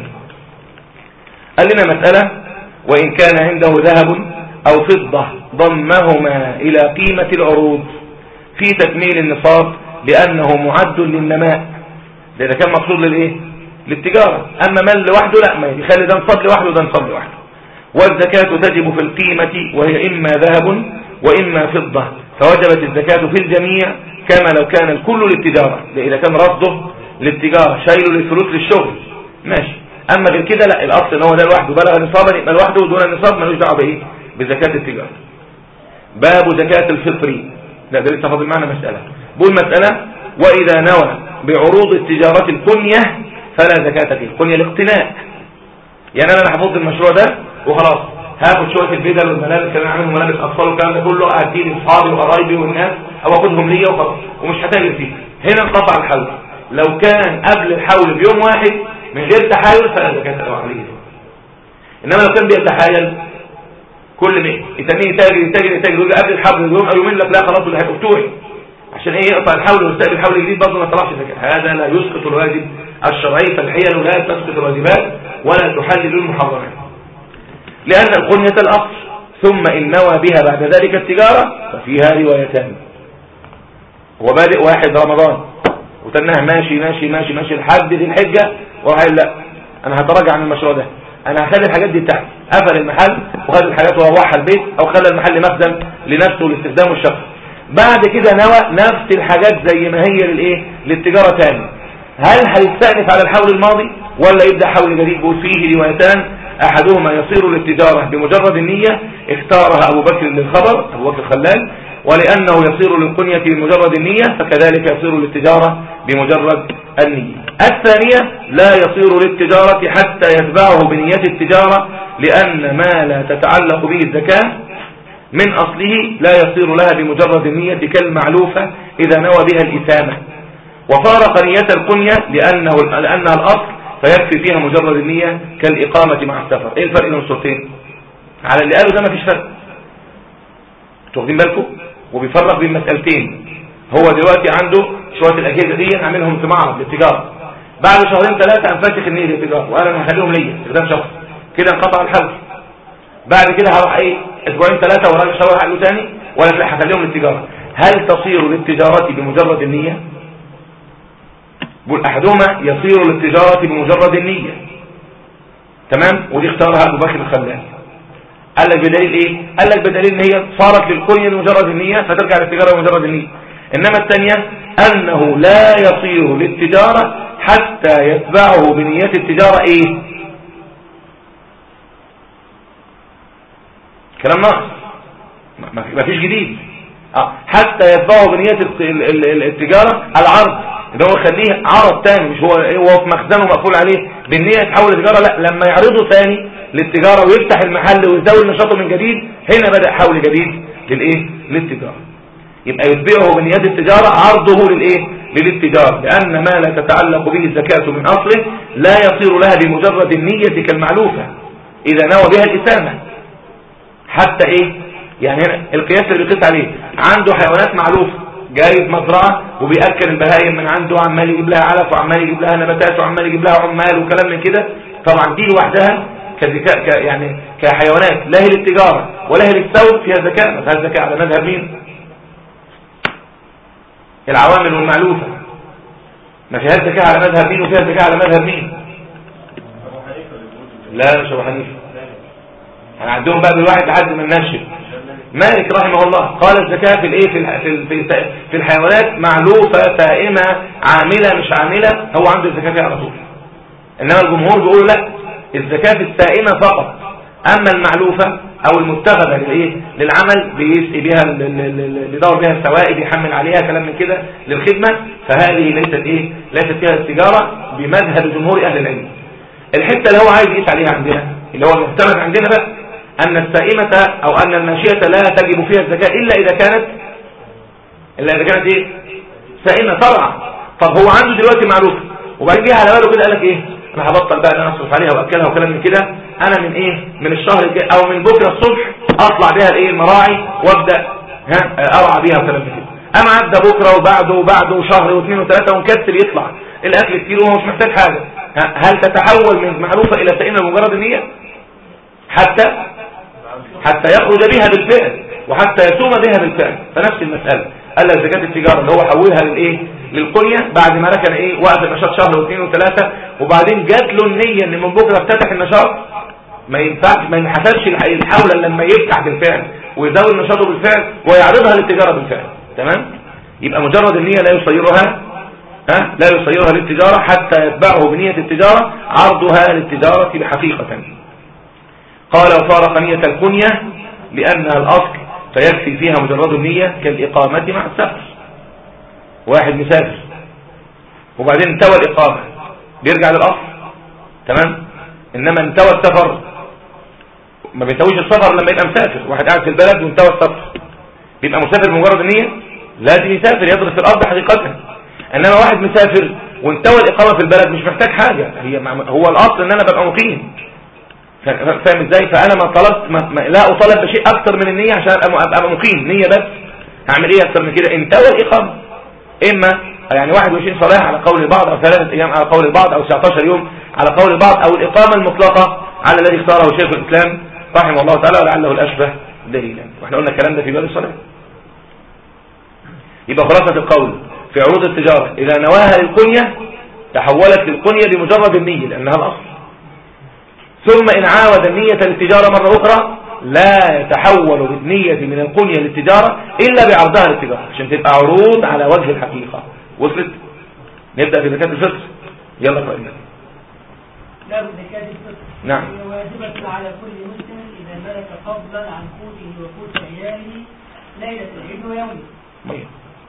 قال لنا مسألة وإن كان عنده ذهب أو فضة ضمهما إلى قيمة العروض في تكميل النصاب لأنه معد للنماء ده إذا كان مقصود للإيه للتجارة أما مال لوحده لا ما يخلي ده نصاب لوحده وده نصاب لوحده والزكاة تجب في القيمة وهي إما ذهب وإما فضة فوجبت الزكاة في الجميع كما لو كان الكل للتجارة إذا كان رصده للتجارة شايله للفلوس للشغل ماشي أما غير كده لا الأصل إن هو ده لوحده بلغ نصابا يبقى لوحده ودون النصاب ملوش دعوه بإيه بزكاة التجارة باب زكاة الفطر لا ده لسه فاضل معنا مسألة بقول مسألة وإذا نوى بعروض التجارة الكنية فلا زكاة فيه الكنية الاقتناء يعني أنا هفض المشروع ده وخلاص هاخد شوية البدل والملابس كمان اعملهم ملابس أطفال والكلام ده كله أديه لأصحابي وقرايبي والناس أو أخدهم ليا وخلاص ومش هتاجر فيه هنا انقطع الحول لو كان قبل الحول بيوم واحد من غير تحايل فلا زكاة عليه إنما لو كان بيتحايل كل ما يتنيه تاجر يتاجر يتاجر يقول قبل الحول بيوم أو يومين لك لا خلاص اللي هيبقى بتوعي عشان ايه يقطع الحول ويستقبل الحول الجديد برضه ما طلعش زكاه هذا لا يسقط الواجب الشرعي فالحيل لا تسقط الواجبات ولا تحلل المحرمات لأن القنية الأصل ثم إن نوى بها بعد ذلك التجارة ففيها روايتان هو بادئ واحد رمضان وتناه ماشي ماشي ماشي ماشي لحد ذي الحجة وراح لا أنا هتراجع عن المشروع ده أنا هخلي الحاجات دي بتاعتي قفل المحل وخد الحاجات وروحها البيت أو خلى المحل مخزن لنفسه والاستخدام والشخص بعد كده نوى نفس الحاجات زي ما هي للايه للتجارة تاني هل هيستأنف على الحول الماضي ولا يبدأ حول جديد بقول فيه روايتان احدهما يصير للتجارة بمجرد النية اختارها ابو بكر للخبر ابو بكر خلال ولأنه يصير للقنية بمجرد النية فكذلك يصير للتجارة بمجرد النية الثانية لا يصير للتجارة حتى يتبعه بنية التجارة لأن ما لا تتعلق به الزكاة من أصله لا يصير لها بمجرد النية كالمعلوفة إذا نوى بها الإسامة وفارق نية القنية لأنه لأنها الأصل فيكفي فيها مجرد النية كالإقامة مع السفر إيه الفرق بين الصورتين على اللي قالوا ده ما فيش فرق تاخدين بالكم وبيفرق بين مسألتين هو دلوقتي عنده شوية الأجهزة دي عاملهم في معرض للتجارة بعد شهرين ثلاثة أنفتح النية للتجارة وأنا ما هخليهم ليا استخدام شخص كده انقطع الحل بعد كده هروح ايه اسبوعين ثلاثة وراجع شهر حله تاني ولا لا هخليهم للتجارة هل تصير للتجارة بمجرد النية بقول احدهما يصير للتجارة بمجرد النية تمام ودي اختارها ابو بكر الخلال قال لك بدليل ايه قال لك بدليل ان هي صارت للكل بمجرد النية فترجع للتجارة بمجرد النية انما الثانية انه لا يصير للتجارة حتى يتبعه بنية التجارة ايه كلام ناقص ما فيش جديد اه حتى يتبعه بنية التجارة العرض اللي هو يخليه عرض تاني مش هو هو في مخزنه مقفول عليه بالنية يتحول لتجارة لا لما يعرضه تاني للتجارة ويفتح المحل ويزود نشاطه من جديد هنا بدأ حول جديد للايه للتجارة يبقى يتبعه بنيات التجارة عرضه للايه للاتجار لأن ما لا تتعلق به الزكاة من أصله لا يصير لها بمجرد النية كالمعلوفة إذا نوى بها الإسامة حتى إيه يعني هنا القياس اللي بيقيس عليه عنده حيوانات معلوفة جاي في مزرعة وبيأكل البهايم من عنده عمال يجيب لها علف وعمال يجيب لها نباتات وعمال يجيب لها عمال وكلام من كده طبعا دي لوحدها كذكاء ك يعني كحيوانات لا هي للتجارة ولا هي للثوب فيها ذكاء ما فيها ذكاء على مذهب مين العوامل والمعلوفة ما فيها ذكاء على مذهب مين وفيها ذكاء على مذهب مين لا مش ابو حنيفه يعني عندهم بقى بالواحد لحد ما ننشف مالك رحمه الله قال الزكاة في الايه في في في الحيوانات معلوفة سائمة عاملة مش عاملة هو عنده الزكاة فيها على طول انما الجمهور بيقول لا الزكاة في السائمة فقط اما المعلوفة او المتخذة للايه للعمل بيسقي بها اللي يدور بها السوائد يحمل عليها كلام من كده للخدمة فهذه ليست ايه ليست فيها التجارة بمذهب جمهور اهل العلم الحتة اللي هو عايز يقيس عليها عندنا اللي هو المعتمد عندنا بقى أن السائمة أو أن الماشية لا تجب فيها الزكاة إلا إذا كانت إلا إذا كانت إيه سائمة طبعا طب هو عنده دلوقتي معروف وبعدين جه على باله كده قال لك إيه أنا هبطل بقى أنا أصرف عليها وأكلها وكلام من كده أنا من إيه من الشهر الجاي أو من بكرة الصبح أطلع بها الإيه المراعي وأبدأ ها أرعى بيها وكلام من كده أما عدى بكرة وبعده وبعده وشهر واثنين وثلاثة ومكسل يطلع الأكل كتير وهو مش محتاج حاجة هل تتحول من معروفة إلى سائمة بمجرد النية حتى حتى يخرج بها بالفعل وحتى يسوم بها بالفعل فنفس المسألة قال لك زكاة التجارة اللي هو حولها للايه للقنية بعد ما ركن ايه وقف النشاط شهر واثنين وثلاثة وبعدين جات له النية ان من بكرة افتتح النشاط ما ينفعش ما ينحسبش الحول لما يفتح بالفعل ويزود نشاطه بالفعل ويعرضها للتجارة بالفعل تمام يبقى مجرد النية لا يصيرها ها لا يصيرها للتجارة حتى يتبعه بنية التجارة عرضها للتجارة بحقيقة قال وفارق نية الكنية لأنها الأصل فيكفي فيها مجرد النية كالإقامة مع السفر واحد مسافر وبعدين انتوى الإقامة بيرجع للأصل تمام إنما انتوى السفر ما بينتويش السفر لما يبقى مسافر واحد قاعد في البلد وانتوى السفر بيبقى مسافر بمجرد النية لازم يسافر يضرب في الأرض حقيقة انما واحد مسافر وانتوى الاقامه في البلد مش محتاج حاجه هي هو الاصل ان انا ببقى مقيم فاهم ازاي فانا ما طلبت ما ما لا اطالب بشيء اكتر من النية عشان ابقى مقيم نية بس هعمل ايه اكتر من كده انتوى الاقامة اما يعني 21 صلاة على قول البعض او ثلاثة ايام على قول البعض او 19 يوم على قول البعض او الاقامة المطلقة على الذي اختاره شيخ الاسلام رحمه الله تعالى ولعله الاشبه دليلا واحنا قلنا الكلام ده في باب الصلاة يبقى خلاصة القول في عروض التجارة اذا نواها للقنية تحولت للقنية بمجرد النية لانها الاصل ثم إن عاود النية للتجارة مرة أخرى لا يتحول بالنية من القنية للتجارة إلا بعرضها للتجارة عشان تبقى عروض على وجه الحقيقة وصلت نبدأ في زكاة الفطر يلا قائمنا لا زكاة الفطر نعم. هي واجبة على كل مسلم إذا ملك فضلا عن قوته وقوت عياله ليلة العيد ويومه مية.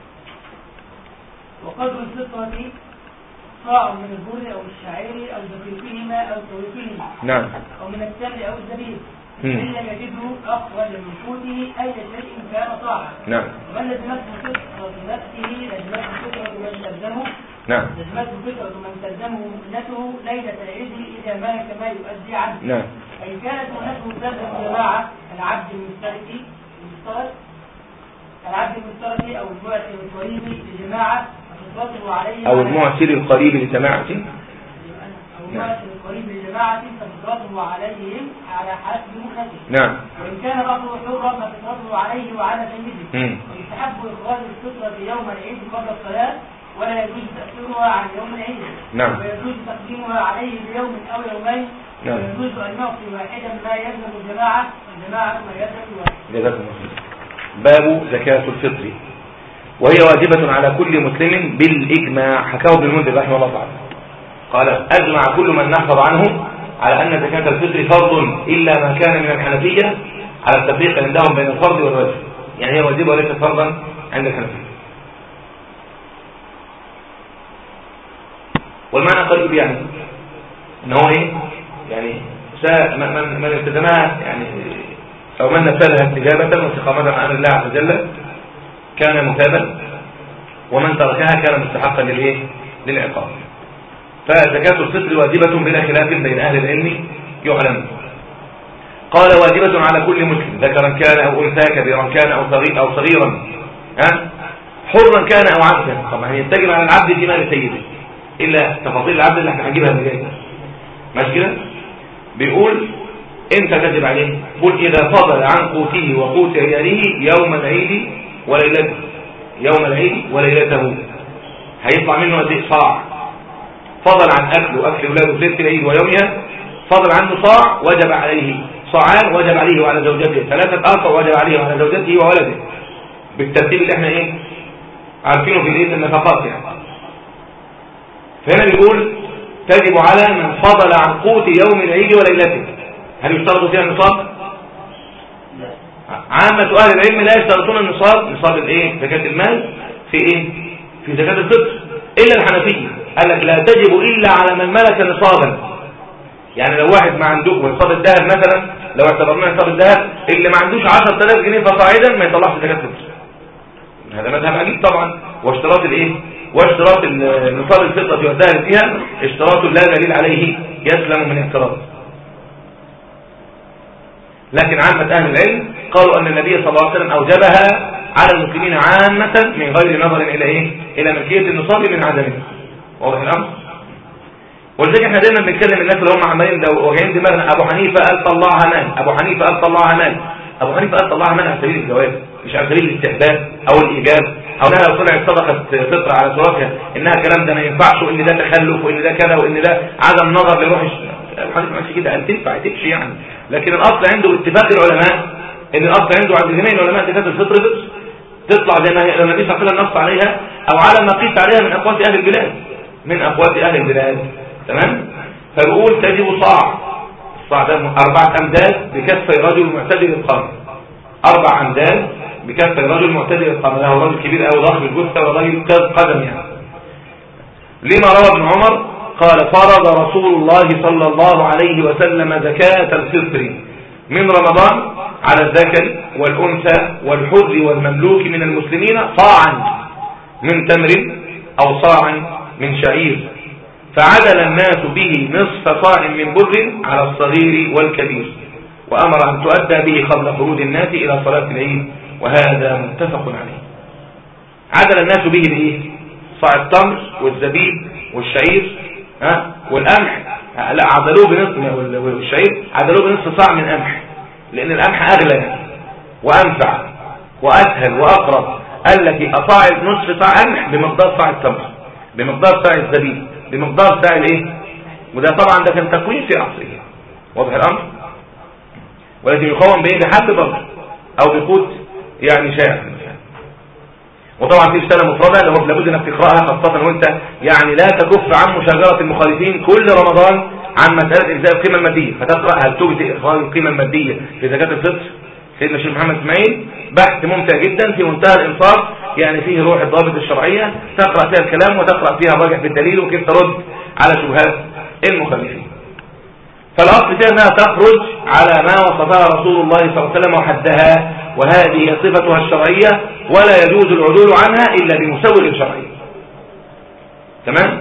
وقدر الفطرة صاع من البر أو الشعير أو دقيقهما أو سويقهما نعم أو من التمر أو الزبيب مم. إن لم يجده أخرج من قوته أي شيء كان طاعا نعم ومن لزمته فطرة نفسه لزمته فطرة من تلزمه نعم لزمته فطرة من تلزمه مهنته ليلة العيد إذا ملك ما يؤدي عنه نعم فإن كانت مهنته تلزم جماعة العبد المشترك المشترك العبد المشترك أو المعتق القريب لجماعة ففطرته عليه أو المعسر القريب لجماعة أو المعتق القريب لجماعة ففطرته عليهم على حسب مهنته نعم وإن كان بعضه حرا ففطرته عليه وعلى سيده مم. ويستحب إخراج الفطرة يوم العيد قبل الصلاة ولا يجوز تأخيرها عن يوم العيد نعم. ويجوز تقديمها عليه بيوم أو يومين نعم. ويجوز أن يعطي واحدا ما يلزم الجماعة والجماعة ما يلزم الواحد جزاكم الله خير. باب زكاة الفطر وهي واجبة على كل مسلم بالإجماع حكاه ابن المنذر رحمه الله تعالى قال أجمع كل من نحفظ عنه على أن زكاة الفطر فرض إلا ما كان من الحنفية على التفريق عندهم بين الفرض والواجب يعني هي واجبة وليست فرضا عند الحنفية والمعنى قريب يعني ان هو ايه يعني سا- من من من التزمها يعني او من نفذها استجابة واستقامة عن الله عز وجل كان مثابا ومن تركها كان مستحقا للايه للعقاب فزكاة الفطر واجبة بلا خلاف بين اهل العلم يعلم قال واجبة على كل مسلم ذكرا كان او انثى كبيرا كان او صغير او صغيرا ها حرا كان او عبدا طبعا يتجب على العبد في مال سيده الا تفاصيل العبد اللي احنا هنجيبها من جاي ماشي كده بيقول امتى تجب عليه قل اذا فضل عن قوته وقوت عياله يوم العيد وليلته يوم العيد وليلته هيطلع منه قد ايه صاع فضل عن اكله واكل اولاده في ليله العيد ويومها فضل عنه صاع وجب عليه صاعان وجب عليه وعلى زوجته ثلاثه اخر وجب عليه وعلى زوجته وولده بالترتيب اللي احنا ايه عارفينه في الايه النفقات يعني فهنا بيقول تجب على من فضل عن قوت يوم العيد وليلته هل يشترط فيها النصاب عامة أهل العلم لا يشترطون النصاب نصاب الايه زكاة المال في ايه في زكاة الفطر إلا الحنفية قال لك لا تجب إلا على من ملك نصابا يعني لو واحد ما عندوش نصاب الذهب مثلا لو اعتبرنا نصاب الذهب اللي ما عندوش 10000 جنيه فصاعدا ما يطلعش زكاة الفطر هذا مذهب عجيب طبعا واشتراط الايه واشتراط ال- نصاب الفطرة والذهب فيها اشتراط لا دليل عليه يسلم من اعتراض لكن عامة أهل العلم قالوا أن النبي صلى الله عليه وسلم أوجبها على المسلمين عامة من غير نظر إلى إيه؟ إلى ملكية النصاب من عدمه واضح الأمر؟ ولذلك احنا دايما بنتكلم الناس اللي هم عمالين ده واجعين دماغنا ابو حنيفه قال طلعها مال ابو حنيفه قال طلعها مال ابو حنيفه قال طلعها مال على سبيل الجواز مش على سبيل الاستحباب او الايجاب او انها لو طلعت صدقه فطره على زوجها انها كلام ده ما ينفعش وان ده تخلف وان ده كذا وان ده عدم نظر لروح الش- ابو حنيفه ماشي كده قال تنفع تمشي يعني لكن الاصل عنده باتفاق العلماء ان الاصل عنده عند جميع العلماء زكاه الفطر فطر تطلع زي ما هي- النبي صلى الله عليه وسلم نص عليها او على ما قيس عليها من اقوات اهل البلاد من اقوات اهل البلاد تمام فبقول تجب صاع الصاع ده اربعه امداد بكفي رجل معتدل القامه اربع امداد بكفي رجل معتدل القامه له رجل كبير او ضخم الجثه ورجل كذ قدم يعني لما روى ابن عمر قال فرض رسول الله صلى الله عليه وسلم زكاة الفطر من رمضان على الذكر والأنثى والحر والمملوك من المسلمين صاعا من تمر أو صاعا من شعير فعدل الناس به نصف صاع من بر على الصغير والكبير وأمر أن تؤدى به قبل خروج الناس إلى صلاة العيد وهذا متفق عليه عدل الناس به بايه صاع التمر والزبيب والشعير ها والقمح لا عدلوه بنصف وال- والشعير عدلوه بنصف صاع من قمح لان القمح اغلى يعني وانفع واسهل واقرب قال لك اصاع نصف صاع قمح بمقدار صاع التمر بمقدار صاع الزبيب بمقدار صاع الايه وده طبعا ده كان تكوين في عصره واضح الامر ولكن يقوم بايه بحد برضه او بقوت يعني شائع وطبعا في رساله مفرده اللي هو لابد انك تقراها خاصه وانت يعني لا تكف عن مشاجره المخالفين كل رمضان عن مساله اجزاء القيمه الماديه فتقرا هل تجزئ اخراج القيمه الماديه في زكاه الفطر سيدنا الشيخ محمد اسماعيل بحث ممتع جدا في منتهى الانصاف يعني فيه روح الضابط الشرعيه تقرا فيها الكلام وتقرا فيها الراجح بالدليل وكيف ترد على شبهات المخالفين فالاصل فيها انها تخرج على ما وصفها رسول الله صلى الله عليه وسلم وحدها وهذه صفتها الشرعيه ولا يجوز العدول عنها الا بمسوغ شرعي تمام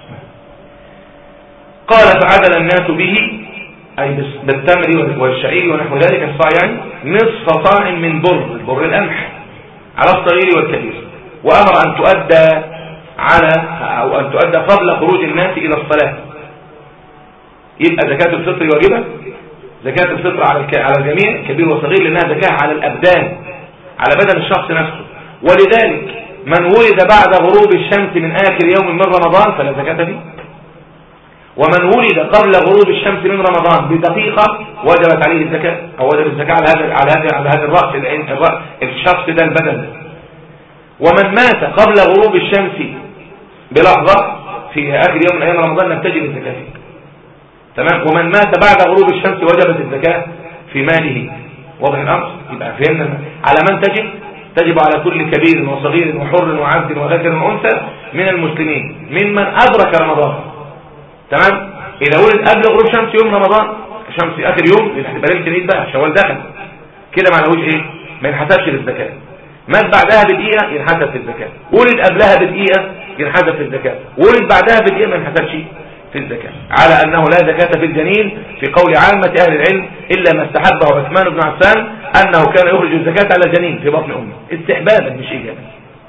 قال فعدل الناس به أي بالتمر والشعير ونحو ذلك الصاع يعني نصف صاع من بر البر القمح على الصغير والكبير وأمر أن تؤدى على أو أن تؤدى قبل خروج الناس إلى الصلاة يبقى زكاة الفطر واجبة زكاة الفطر على على الجميع كبير وصغير لأنها زكاة على الأبدان على بدن الشخص نفسه ولذلك من ولد بعد غروب الشمس من آخر يوم من رمضان فلا زكاة فيه ومن ولد قبل غروب الشمس من رمضان بدقيقة وجبت عليه الزكاة أو وجب الزكاة على هذا على هذا على هذا الرأس الرأس الشخص ده البدن ومن مات قبل غروب الشمس بلحظة في آخر يوم من أيام رمضان لم تجب الزكاة فيه تمام ومن مات بعد غروب الشمس وجبت الزكاة في ماله واضح الأمر يبقى فهمنا على من تجب تجب على كل كبير وصغير وحر وعبد وذكر وأنثى من المسلمين ممن أدرك رمضان تمام إذا ولد قبل غروب شمس يوم رمضان شمس آخر يوم يبقى ليله العيد بقى شوال دخل كده معناهوش إيه ما ينحسبش للزكاة مات بعدها بدقيقة ينحسب في الزكاة ولد قبلها بدقيقة ينحسب في الزكاة ولد بعدها بدقيقة ما ينحسبش في الزكاة على أنه لا زكاة في الجنين في قول عامة أهل العلم إلا ما استحبه عثمان بن عفان أنه كان يخرج الزكاة على الجنين في بطن أمه استحبابا مش إجابة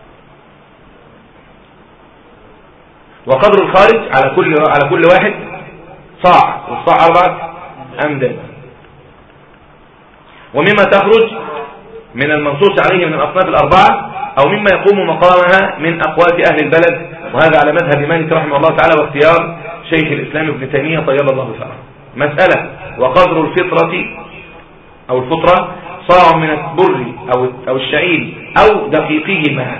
وقدر الخارج على كل على كل واحد صاع والصاع أربعة أمداد ومما تخرج من المنصوص عليه من الأصناف الأربعة أو مما يقوم مقامها من أقوات أهل البلد وهذا على مذهب مالك رحمه الله تعالى واختيار شيخ الإسلام ابن تيمية طيب الله ثراه مسألة وقدر الفطرة أو الفطرة صاع من البر أو أو الشعير أو دقيقهما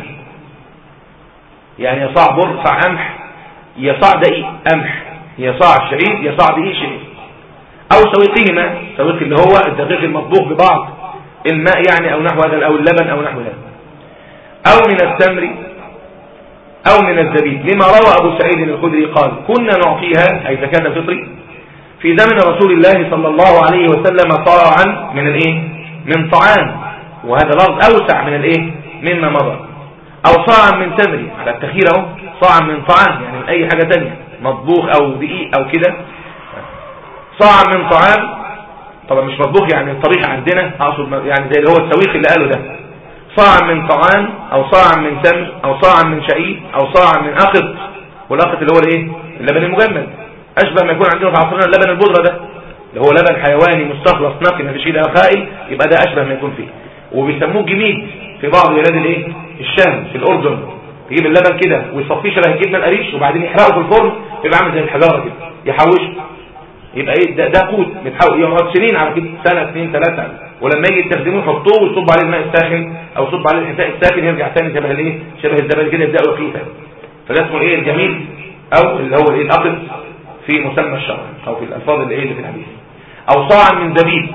يعني صاع بر صاع قمح يصاع دقيق قمح يصاع شعير يصاع دقيق شعير أو سويقهما سويق اللي هو الدقيق المطبوخ ببعض الماء يعني أو نحو هذا أو اللبن أو نحو هذا أو من التمر أو من الزبيب لما روى أبو سعيد الخدري قال كنا نعطيها أي زكاة الفطر في زمن رسول الله صلى الله عليه وسلم طاعا من الايه من طعام وهذا لفظ أوسع من الايه مما مضى أو صاعا من تمر على التخير اهو صاعا من طعام يعني من أي حاجة تانية مطبوخ أو دقيق أو كده صاعا من طعام طبعا مش مطبوخ يعني الطبيخ عندنا أقصد يعني زي اللي هو السويق اللي قاله ده صاع من طعام او صاع من تمر او صاع من شعير او صاع من اقط والاقط اللي هو الايه اللبن المجمد اشبه ما يكون عندنا في عصرنا اللبن البودره ده اللي هو لبن حيواني مستخلص نقي ما فيش فيه خائل يبقى ده اشبه ما يكون فيه وبيسموه جميد في بعض بلاد الايه الشام في الاردن يجيب اللبن كده ويصفيه شبه الجبنه القريش وبعدين يحرقه في الفرن يبقى عامل زي الحجاره كده يحوشه يبقى ايه ده, ده قوت متحول يقعد سنين على كده سنه اثنين ثلاثه ولما يجي يستخدموه يحطوه ويصب عليه الماء الساخن او يصب عليه الحساء الساخن يرجع ثاني شبه الايه شبه الزبادي كده يبداوا ياكلوه ثاني فده اسمه ايه الجميل او اللي هو الايه الاقص في مسمى الشرع او في الالفاظ اللي ايه اللي في الحديث او صاعا من زبيب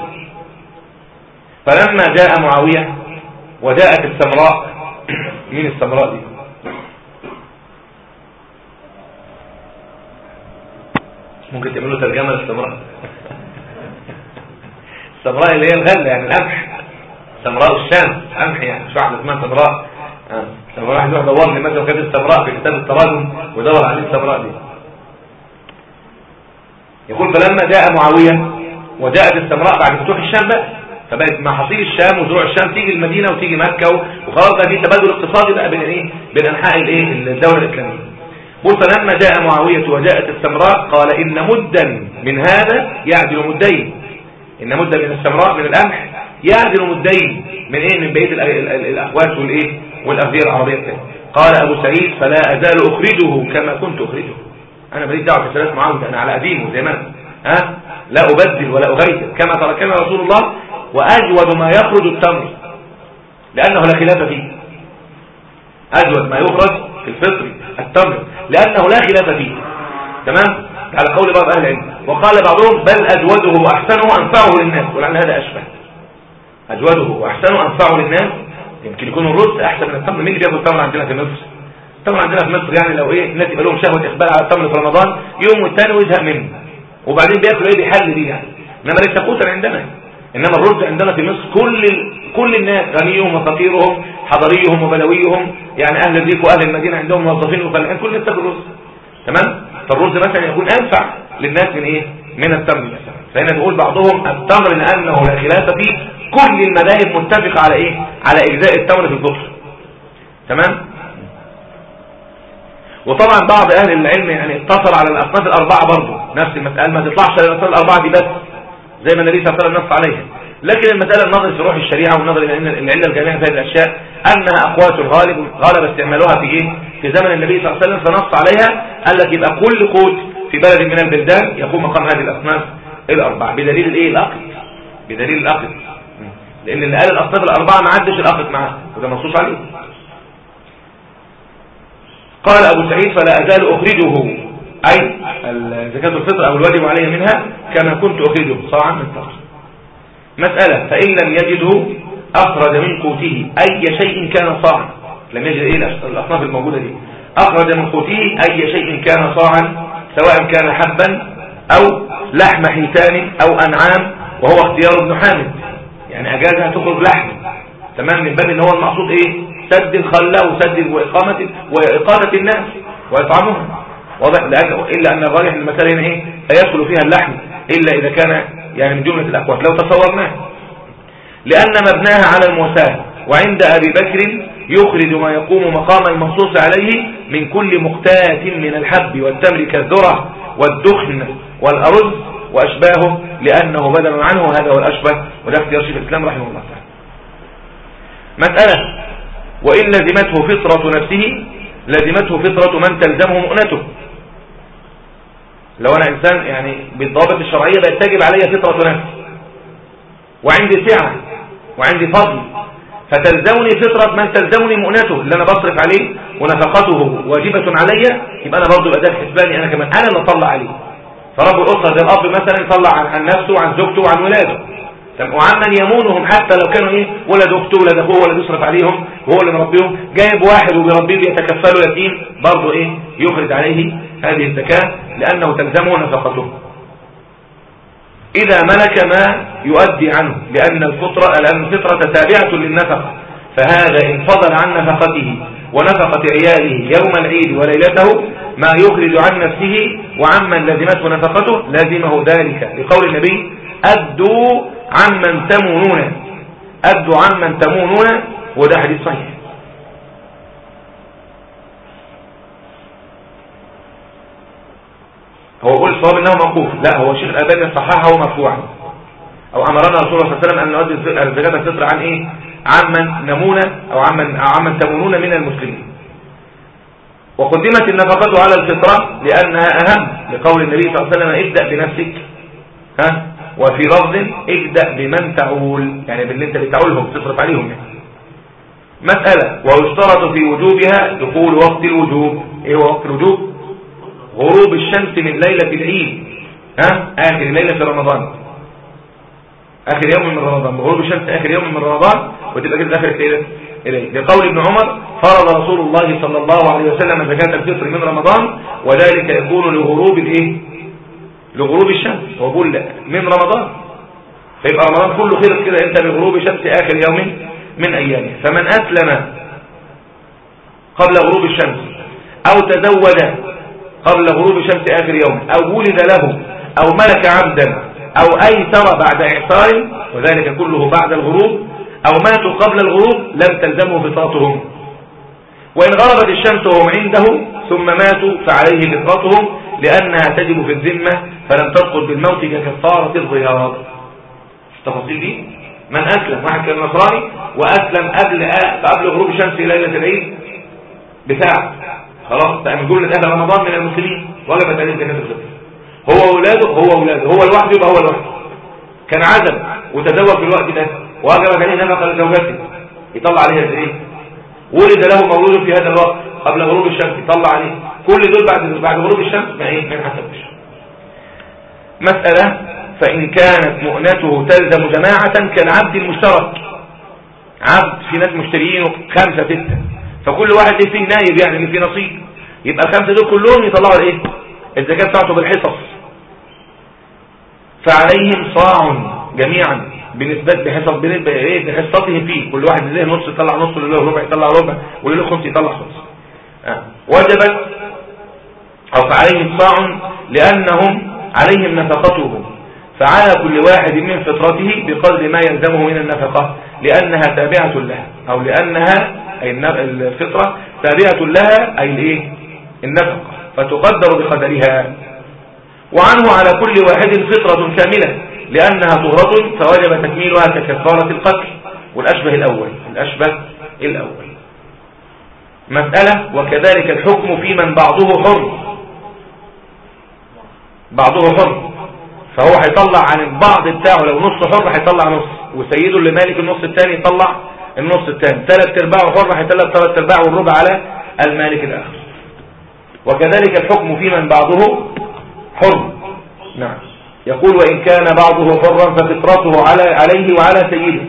فلما جاء معاويه وجاءت السمراء مين السمراء دي ممكن تعملوا ترجمه للسمراء السمراء اللي هي الغله يعني القمح سمراء الشام قمح يعني مش واحده اسمها سمراء آه. لما واحد يروح يدور لي مثلا كتاب السمراء في كتاب التراجم ويدور عليه السمراء دي يقول فلما جاء معاويه وجاءت السمراء بعد فتوح الشام بقى فبقت محاصيل الشام وزروع الشام تيجي المدينه وتيجي مكه وخلاص بقى في تبادل اقتصادي بقى بين ايه بين انحاء الايه الدوله الاسلاميه قل فلما جاء معاويه وجاءت السمراء قال ان مدا من هذا يعدل مدين ان مدة من السمراء من القمح يعدل مدين من ايه من بقيه الاخوات والايه والاغذيه العربيه الثانيه قال ابو سعيد فلا ازال اخرجه كما كنت اخرجه انا ماليش دعوه بثلاث معاويه انا على قديمه زي ما انا ها لا ابدل ولا اغير كما تركنا رسول الله وأجود ما يخرج التمر لأنه لا خلاف فيه أجود ما يخرج في الفطر التمر لأنه لا خلاف فيه تمام على قول بعض أهل العلم وقال بعضهم بل أجوده وأحسنه أنفعه للناس ولعل هذا أشبه أجوده وأحسنه أنفعه للناس يمكن يكون الرز أحسن من التمر مين اللي بياكل التمر عندنا في مصر التمر عندنا في مصر يعني لو إيه الناس يبقى لهم شهوة إقبال على التمر في رمضان يوم والتاني ويزهق منه وبعدين بياكل إيه بيحل بيه يعني إنما ليس قوتا عندنا إنما الرز عندنا في مصر كل ال... كل الناس غنيهم وفقيرهم حضريهم وبلويهم يعني أهل الريف وأهل المدينة عندهم موظفين وفلاحين كل الناس تاكل رز تمام فالرز مثلا يكون أنفع للناس من إيه من التمر مثلا فهنا بيقول بعضهم التمر لأنه لا خلاف فيه كل المذاهب متفقة على إيه على إجزاء التمر في الفطر تمام وطبعا بعض أهل العلم يعني اتصل على الأصناف الأربعة برضه نفس المسألة ما تطلعش على الأصناف الأربعة دي بس زي ما النبي صلى الله عليه وسلم نص عليها لكن المسألة النظر في روح الشريعة والنظر إلى أن العلة الجامعة في هذه الأشياء أنها أقوات الغالب غالب استعمالها في إيه في زمن النبي صلى الله عليه وسلم فنص عليها قال لك يبقى كل قوت في بلد من البلدان يقوم مقام هذه الأصناف الأربعة بدليل الإيه الأقل بدليل الأقل لأن اللي قال الأصناف الأربعة ما عدش الأقل معاه وده منصوص عليه قال أبو سعيد فلا أزال أخرجه أي زكاة الفطر أو الواجب عليه منها كما كنت أخرجه صاعا من فطر مسألة فإن لم يجده أخرج من قوته أي شيء كان صاعا لم يجد إيه الأصناف الموجودة دي أخرج من قوته أي شيء كان صاعا سواء كان حبا أو لحم حيتان أو أنعام وهو اختيار ابن حامد يعني أجازها تخرج لحم تمام من باب ان هو المقصود ايه سد الخلاء وسد وإقامة وإقامة الناس وإطعامهم واضح لأن إلا أن الراجح المسألة هنا إيه يدخل فيها اللحم إلا إذا كان يعني من جملة الأقوات لو تصورناه لأن مبناها على الموساه وعند أبي بكر يخرج ما يقوم مقام المنصوص عليه من كل مقتات من الحب والتمر كالذرة والدخن والأرز وأشباهه لأنه بدل عنه وهذا هو الأشبه وده اختيار شيخ الإسلام رحمه الله تعالى مسألة وإن لزمته فطرة نفسه لزمته فطرة من تلزمه مؤنته لو أنا إنسان يعني بالضوابط الشرعية بقت تجب علي فطرة نفسي وعندي سعة وعندي فضل فتلزمني فطرة من تلزمني مؤنته اللي أنا بصرف عليه ونفقته واجبة علي يبقى أنا برضو يبقى ده حسباني أنا كمان أنا اللي أطلع عليه فرب الأسرة زي الأب مثلا يطلع عن, عن نفسه وعن زوجته وعن ولاده وعمن يمونهم حتى لو كانوا ايه ولد اخته ولد اخوه ولا بيصرف عليهم وهو اللي مربيهم جايب واحد وبيربيه بيتكفله يتيم برضه ايه يخرج عليه هذه الزكاة لأنه تلزمه نفقته إذا ملك ما يؤدي عنه لأن الفطرة لأن الفطرة تابعة للنفقة فهذا إن فضل عن نفقته ونفقة عياله يوم العيد وليلته ما يخرج عن نفسه وعمن لزمته نفقته لازمه ذلك لقول النبي أدوا عمن تمونون أدوا عمن تمونون وده حديث صحيح هو يقول الصواب انه موقوف لا هو شيخ الألباني صححه مرفوعا او امرنا رسول الله صلى الله عليه وسلم ان نؤدي الزكاه الفطر عن ايه عمن نمون او عمن او عمن تمونون من المسلمين وقدمت النفقة على الفطرة لأنها أهم لقول النبي صلى الله عليه وسلم ابدأ بنفسك ها وفي لفظ ابدأ بمن تعول يعني باللي انت بتعولهم تصرف عليهم يعني. مسألة ويشترط في وجوبها دخول وقت الوجوب ايه هو وقت الوجوب غروب الشمس من ليلة العيد ها آخر ليلة في رمضان آخر يوم من رمضان غروب الشمس آخر يوم من رمضان وتبقى كده آخر ليلة إليه لقول ابن عمر فرض رسول الله صلى الله عليه وسلم زكاة الفطر من رمضان وذلك يكون لغروب الايه لغروب الشمس هو بيقول من رمضان فيبقى رمضان كله خير كده انت لغروب شمس اخر يوم من ايامه فمن اسلم قبل غروب الشمس او تزوج قبل غروب شمس اخر يوم او ولد له او ملك عبدا او ايسر بعد اعصار وذلك كله بعد الغروب او ماتوا قبل الغروب لم تلزمه بطاقتهم وان غربت الشمس وهم عنده ثم ماتوا فعليه فطرتهم لأنها تجب في الذمة فلم تسقط بالموت ككفارة الظهار التفاصيل دي من أسلم واحد كان نصراني وأسلم قبل قبل غروب الشمس ليلة العيد بساعة خلاص بقى من جملة أهل رمضان من المسلمين وجبت عليه زكاة الفطر هو أولاده هو أولاده هو لوحده يبقى هو لوحده كان عزب وتزوج في الوقت ده وأجب عليه نفقة لزوجته يطلع عليها ايه ولد له مولود في هذا الوقت قبل غروب الشمس يطلع عليه كل دول بعد بعد غروب الشمس ما ايه ما ينحسبش مسألة فإن كانت مؤنته تلزم جماعة كالعبد المشترك عبد في ناس مشتريين خمسة ستة فكل واحد اللي فيه نايب يعني اللي فيه نصيب يبقى الخمسة دول كلهم يطلعوا الايه الزكاة بتاعته بالحصص فعليهم صاع جميعا بنسبة بحسب بنسبة ايه بحصته فيه كل واحد له نص يطلع نص واللي له ربع يطلع ربع واللي له خمس يطلع خمس آه. وجبت او فعليهم صاع لانهم عليهم نفقتهم فعلى كل واحد من فطرته بقدر ما يلزمه من النفقة لأنها تابعة لها أو لأنها أي الفطرة تابعة لها أي الإيه النفقة فتقدر بقدرها وعنه على كل واحد فطرة كاملة لأنها طهرة فوجب تكميلها ككفارة القتل والأشبه الأول الأشبه الأول مسألة وكذلك الحكم في من بعضه حر بعضه حر فهو هيطلع عن البعض بتاعه لو نص حر هيطلع نص وسيده اللي مالك النص الثاني يطلع النص الثاني ثلاث ارباعه حر هيطلع ثلاث ارباع والربع على المالك الاخر وكذلك الحكم في من بعضه حر نعم يقول وإن كان بعضه حرا ففطرته على عليه وعلى سيده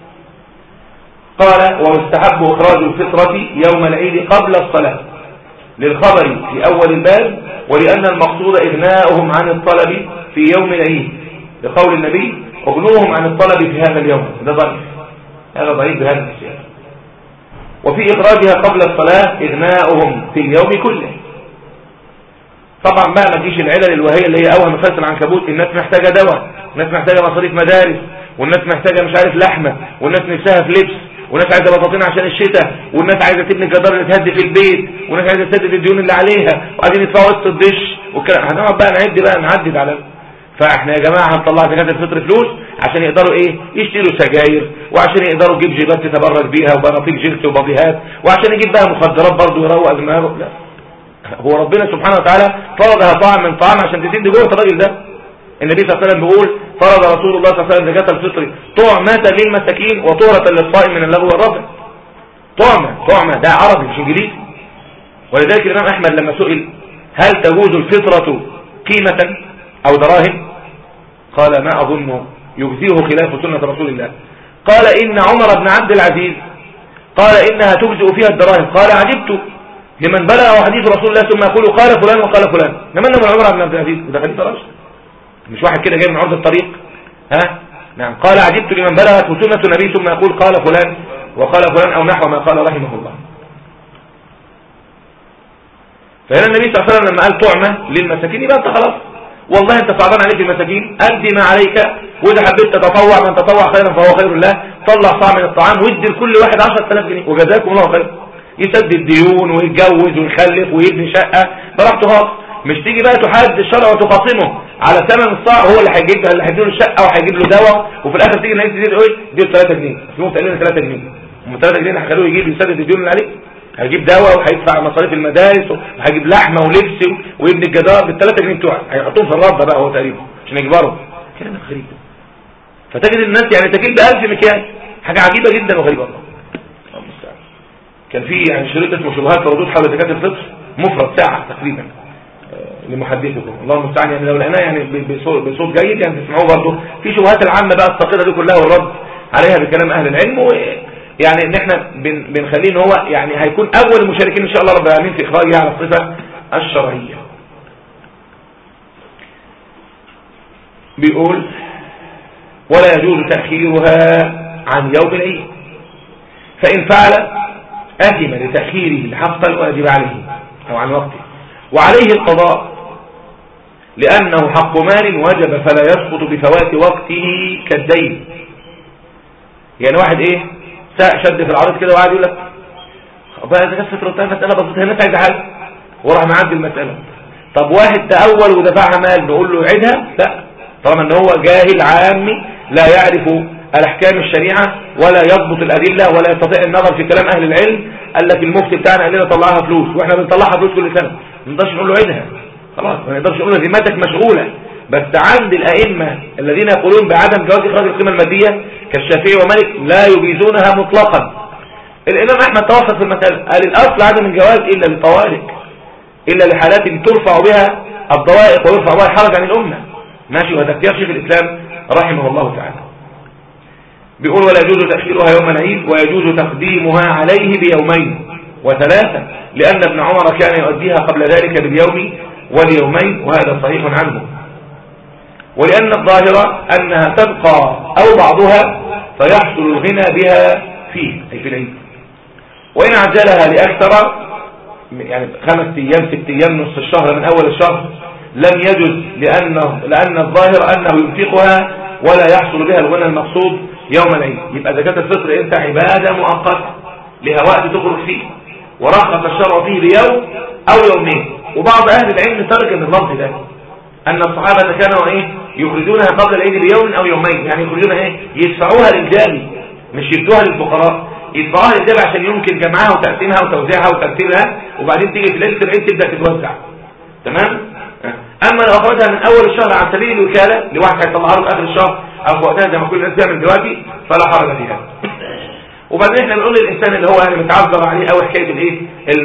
قال ويستحب إخراج الفطرة يوم العيد قبل الصلاة للخبر في أول الباب ولأن المقصود إغناؤهم عن الطلب في يوم العيد لقول النبي اغنوهم عن الطلب في هذا اليوم ده ضعيف هذا ضعيف بهذا السياق وفي إخراجها قبل الصلاة إغناؤهم في اليوم كله طبعا بقى ما تجيش العلل الوهيه اللي هي اوهم فاس العنكبوت الناس محتاجه دواء الناس محتاجه مصاريف مدارس والناس محتاجه مش عارف لحمه والناس نفسها في لبس والناس عايزه بطاطين عشان الشتاء والناس عايزه تبني الجدار اللي تهدي في البيت والناس عايزه تسدد الديون اللي عليها وعايزين يدفعوا قسط الدش والكلام هنقعد بقى نعد بقى نعدد على فاحنا يا جماعه هنطلع زكاه الفطر فلوس عشان يقدروا ايه يشتروا سجاير وعشان يقدروا يجيب جيبات تتبرج بيها وبناطيل جيرت وبضيهات وعشان يجيب بقى مخدرات برضه يروق دماغه لا هو ربنا سبحانه وتعالى فرضها طعم من طعام عشان تسد جوه الراجل ده النبي صلى الله عليه وسلم بيقول فرض رسول الله صلى الله عليه وسلم زكاة الفطر طعمة للمساكين وطهرة للصائم من اللغو والرفع طعمة طعمة ده عربي مش انجليزي ولذلك الإمام أحمد لما سئل هل تجوز الفطرة قيمة أو دراهم قال ما أظن يجزيه خلاف سنة رسول الله قال إن عمر بن عبد العزيز قال إنها تجزئ فيها الدراهم قال عجبت لمن بلغ حديث رسول الله ثم يقول قال فلان وقال فلان انما من عمر بن عبد العزيز وده حديث راشد مش واحد كده جاي من عرض الطريق ها نعم قال عجبت لمن بلغت سنة النبي ثم يقول قال فلان وقال فلان او نحو ما قال رحمه الله فهنا النبي صلى الله عليه وسلم لما قال طعمة للمساكين يبقى انت خلاص والله انت صعبان عليك المساكين ادي ما عليك واذا حبيت تتطوع من تطوع خيرا فهو خير الله طلع صاع من الطعام وادي لكل واحد 10000 جنيه وجزاكم الله خير يسدد ديون ويتجوز ويخلف ويبني شقة براحته خالص مش تيجي بقى تحدد الشرع وتقاسمه على ثمن الصاع هو اللي هيجيب اللي هيجيب له الشقه وهيجيب له دواء وفي الاخر تيجي الناس تزيد ايه دي 3 جنيه في قال لنا 3 جنيه هم 3 جنيه هيخلوه يجيب يسدد الديون اللي عليه هيجيب دواء وهيدفع مصاريف المدارس وهيجيب لحمه ولبس ويبني الجدار بال 3 جنيه بتوعه هيحطوهم في الرده بقى هو تقريبا عشان يجبروا كلام غريب فتجد الناس يعني تكيل ب 1000 مكيال حاجه عجيبه جدا وغريبه والله كان في يعني شريط اسمه شبهات وردود حول زكاة الفطر مفرد ساعة تقريبا لمحدثكم الله المستعان يعني لو لقيناه يعني بصوت جيد يعني تسمعوه برضه في شبهات العامة بقى الثقيلة دي كلها والرد عليها بكلام أهل العلم يعني ان احنا بن بنخليه ان هو يعني هيكون اول المشاركين ان شاء الله رب العالمين في اخراجها على الصفة الشرعية بيقول ولا يجوز تأخيرها عن يوم العيد فإن فعل أثم لتأخيره حقا الواجب عليه أو عن وقته وعليه القضاء لأنه حق مال وجب فلا يسقط بفوات وقته كالدين يعني واحد ايه شد في العرض كده وقعد يقول لك بقى اذا كانت فتره مساله بسيطه الناس عايزه حاجه وراح معدي المساله طب واحد تاول ودفعها مال نقول له عيدها لا طالما ان هو جاهل عامي لا يعرف الأحكام الشريعة ولا يضبط الأدلة ولا يستطيع النظر في كلام أهل العلم قال لك المفتي بتاعنا قال لنا طلعها فلوس وإحنا بنطلعها فلوس كل سنة ما نقدرش نقول له عيدها خلاص ما نقدرش نقول له ذمتك مشغولة بس عند الأئمة الذين يقولون بعدم جواز إخراج القيمة المادية كالشافعي ومالك لا يجيزونها مطلقا الإمام أحمد توسط في المسألة قال الأصل عدم الجواز إلا للطوارئ إلا لحالات ترفع بها الضوائق ويرفع بها الحرج عن الأمة ماشي وهذا اختيار شيخ الإسلام رحمه الله تعالى بيقول ولا يجوز تأخيرها يوم العيد ويجوز تقديمها عليه بيومين وثلاثة لأن ابن عمر كان يؤديها قبل ذلك باليوم واليومين وهذا صحيح عنه ولأن الظاهرة أنها تبقى أو بعضها فيحصل الغنى بها فيه أي في العيد وإن عجلها لأكثر يعني خمس أيام ست أيام نصف الشهر من أول الشهر لم يجز لأنه لأن الظاهر أنه ينفقها ولا يحصل بها الغنى المقصود يوم العيد يبقى زكاة الفطر أنت عبادة مؤقتة لها وقت تخرج فيه ورخص الشرع فيه بيوم أو يومين وبعض أهل العلم ترجم اللفظ ده أن الصحابة كانوا إيه يخرجونها قبل العيد بيوم أو يومين يعني يخرجونها إيه يدفعوها للجاري مش يدوها للفقراء يدفعوها للجاري عشان يمكن جمعها وتقسيمها وتوزيعها وترتيبها وبعدين تيجي في ليلة العيد تبدأ تتوزع تمام أما لو أخرجها من أول الشهر عن سبيل الوكالة لواحد هيطلعها له في آخر الشهر أو في وقتها زي ما كل الناس بتعمل دلوقتي فلا حرج فيها وبعدين احنا بنقول للإنسان اللي هو يعني متعذر عليه أو حكاية الإيه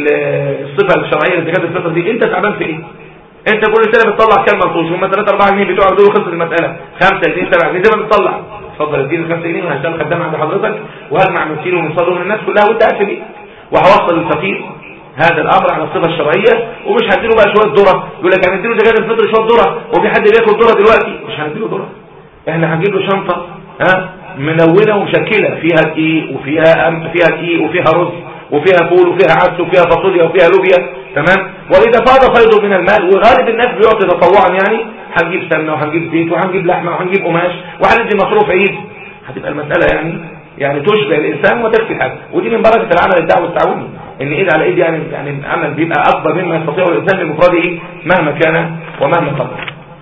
الصفة الشرعية لزكاة الفطر دي أنت تعبان في إيه؟ انت كل سنه بتطلع كام ملطوش هم 3 4 جنيه بتوع دول خلصت المساله 5 جنيه 7 جنيه زي ما بتطلع اتفضل اديني 5 جنيه وهشتغل خدام عند حضرتك وهجمع من كيلو من صدر من الناس كلها وانت قاعد في بيت وهوصل للفقير هذا الامر على الصفه الشرعيه ومش هديله بقى شويه ذره يقول لك هنديله زكاه الفطر شويه ذره وفي حد بياكل ذره دلوقتي مش هنديله ذره احنا هنجيب له شنطه ها منونه ومشكله فيها دقيق وفيها أم فيها دقيق وفيها رز وفيها فول وفيها عدس وفيها فاصوليا وفيها لوبيا تمام واذا فاض فيض من المال وغالب الناس بيعطي تطوعا يعني هنجيب سمنه وهنجيب زيت وهنجيب لحمه وهنجيب قماش وهندي مصروف عيد هتبقى المساله يعني يعني تشبه الانسان وتكفي حاجه ودي من بركه العمل الدعوي التعاوني ان ايد على ايد يعني يعني العمل بيبقى اكبر مما يستطيعه الانسان بمفرده مهما كان ومهما قدر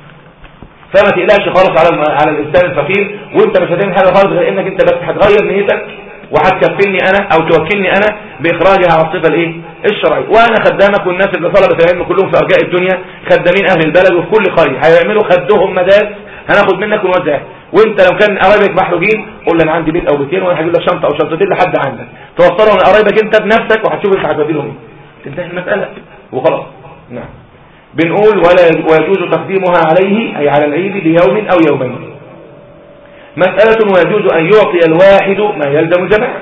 فما تقلقش خالص على على الانسان الفقير وانت مش هتعمل حاجه خالص غير انك انت بس هتغير نيتك وهتكفلني انا او توكلني انا باخراجها على الصفه الايه الشرعيه وانا خدامك والناس اللي طلبه العلم كلهم في ارجاء الدنيا خدامين اهل البلد وفي كل قريه هيعملوا خدهم مدارس هناخد منك ونوزعها وانت لو كان قرايبك محروجين قول انا عندي بيت او بيتين وانا هجيب لك شنطه او شنطتين لحد عندك توصلهم لقرايبك انت بنفسك وهتشوف انت هتودي لهم ايه تنتهي المساله وخلاص نعم بنقول ولا ويجوز تقديمها عليه أي على العيد بيوم أو يومين مسألة ويجوز أن يعطي الواحد ما يلزم الجماعة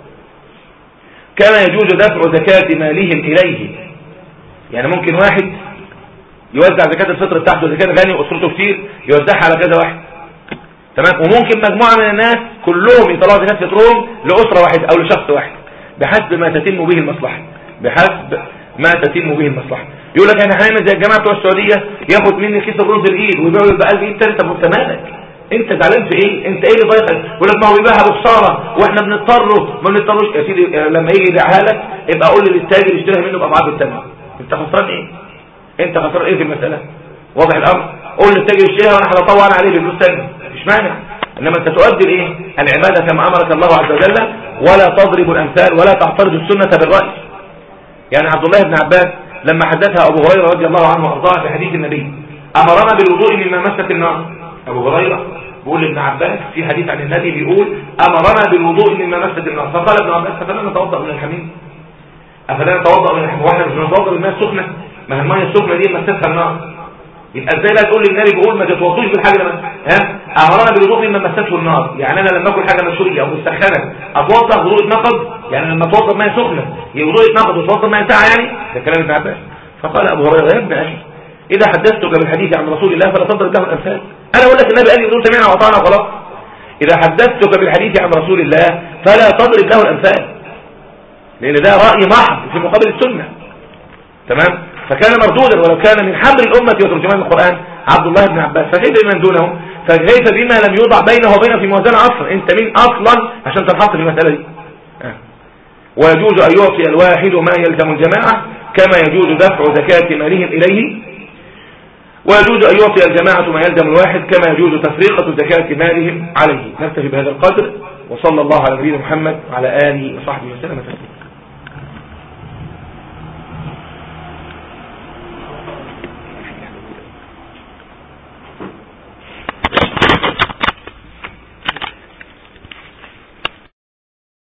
كما يجوز دفع زكاة مالهم إليه يعني ممكن واحد يوزع زكاة الفطر بتاعته زكاة غني وأسرته كتير يوزعها على كذا واحد تمام وممكن مجموعة من الناس كلهم يطلعوا زكاة فطرهم لأسرة واحدة أو لشخص واحد بحسب ما تتم به المصلحة بحسب ما تتم به المصلحة يقول لك انا هنعمل زي الجماعه بتوع السعوديه ياخد مني كيس الرز الايد ويبيعه يبقى الايد تاني طب انت مالك انت زعلان في ايه انت ايه اللي ضايقك يقول لك ما هو بيبيعها بخساره واحنا بنضطره ما بنضطروش يا سيدي لما يجي يبيعها لك يبقى قول للتاجر يشتريها منه باضعاف الثمن انت خسران ايه انت خسران ايه في المساله واضح الامر قول للتاجر يشتريها وانا هطوع انا عليه بفلوس ثانيه مش مانع انما انت تؤدي الايه العباده كما امرك الله عز وجل ولا تضرب الامثال ولا تعترض السنه بالراي يعني عبد الله بن عباس لما حدثها أبو هريرة رضي الله عنه وأرضاه في حديث النبي أمرنا بالوضوء مما مست النار أبو هريرة بيقول لابن عباس في حديث عن النبي بيقول أمرنا بالوضوء مما مست النار فقال ابن عباس أفلا نتوضأ من الحميم أفلا نتوضأ من الحميم واحنا مش بنتوضأ بالماء السخنة ما هي الماء السخنة دي مستها النار يبقى ازاي بقى تقول للنبي بيقول ما تتوضوش بالحاجه لما ها امرنا بالوضوء مما مسته النار يعني انا لما اكل حاجه مشويه او مسخنه اتوضا وضوء اتنقض يعني لما اتوضا بماء سخنه وضوء اتنقض واتوضا بماء ساقع يعني ده كلام ابن عباس فقال ابو هريره يا ابن اخي اذا حدثتك بالحديث عن رسول الله فلا تضرب له الامثال انا اقول لك النبي قال لي يقول سمعنا واطعنا وخلاص اذا حدثتك بالحديث عن رسول الله فلا تضرب له الامثال لان ده راي محض في مقابل السنه تمام فكان مردودا ولو كان من حمل الأمة وترجمان القرآن عبد الله بن عباس فكيف بمن دونه فكيف بما لم يوضع بينه وبينه في موازنة أصلا انت مين أصلا عشان تنحط في المسألة دي آه. ويجوز أن يعطي الواحد ما يلزم الجماعة كما يجوز دفع زكاة مالهم إليه ويجوز أن يعطي الجماعة ما يلزم الواحد كما يجوز تفريقة زكاة مالهم عليه نكتفي بهذا القدر وصلى الله على نبينا محمد وعلى آله وصحبه وسلم تسليما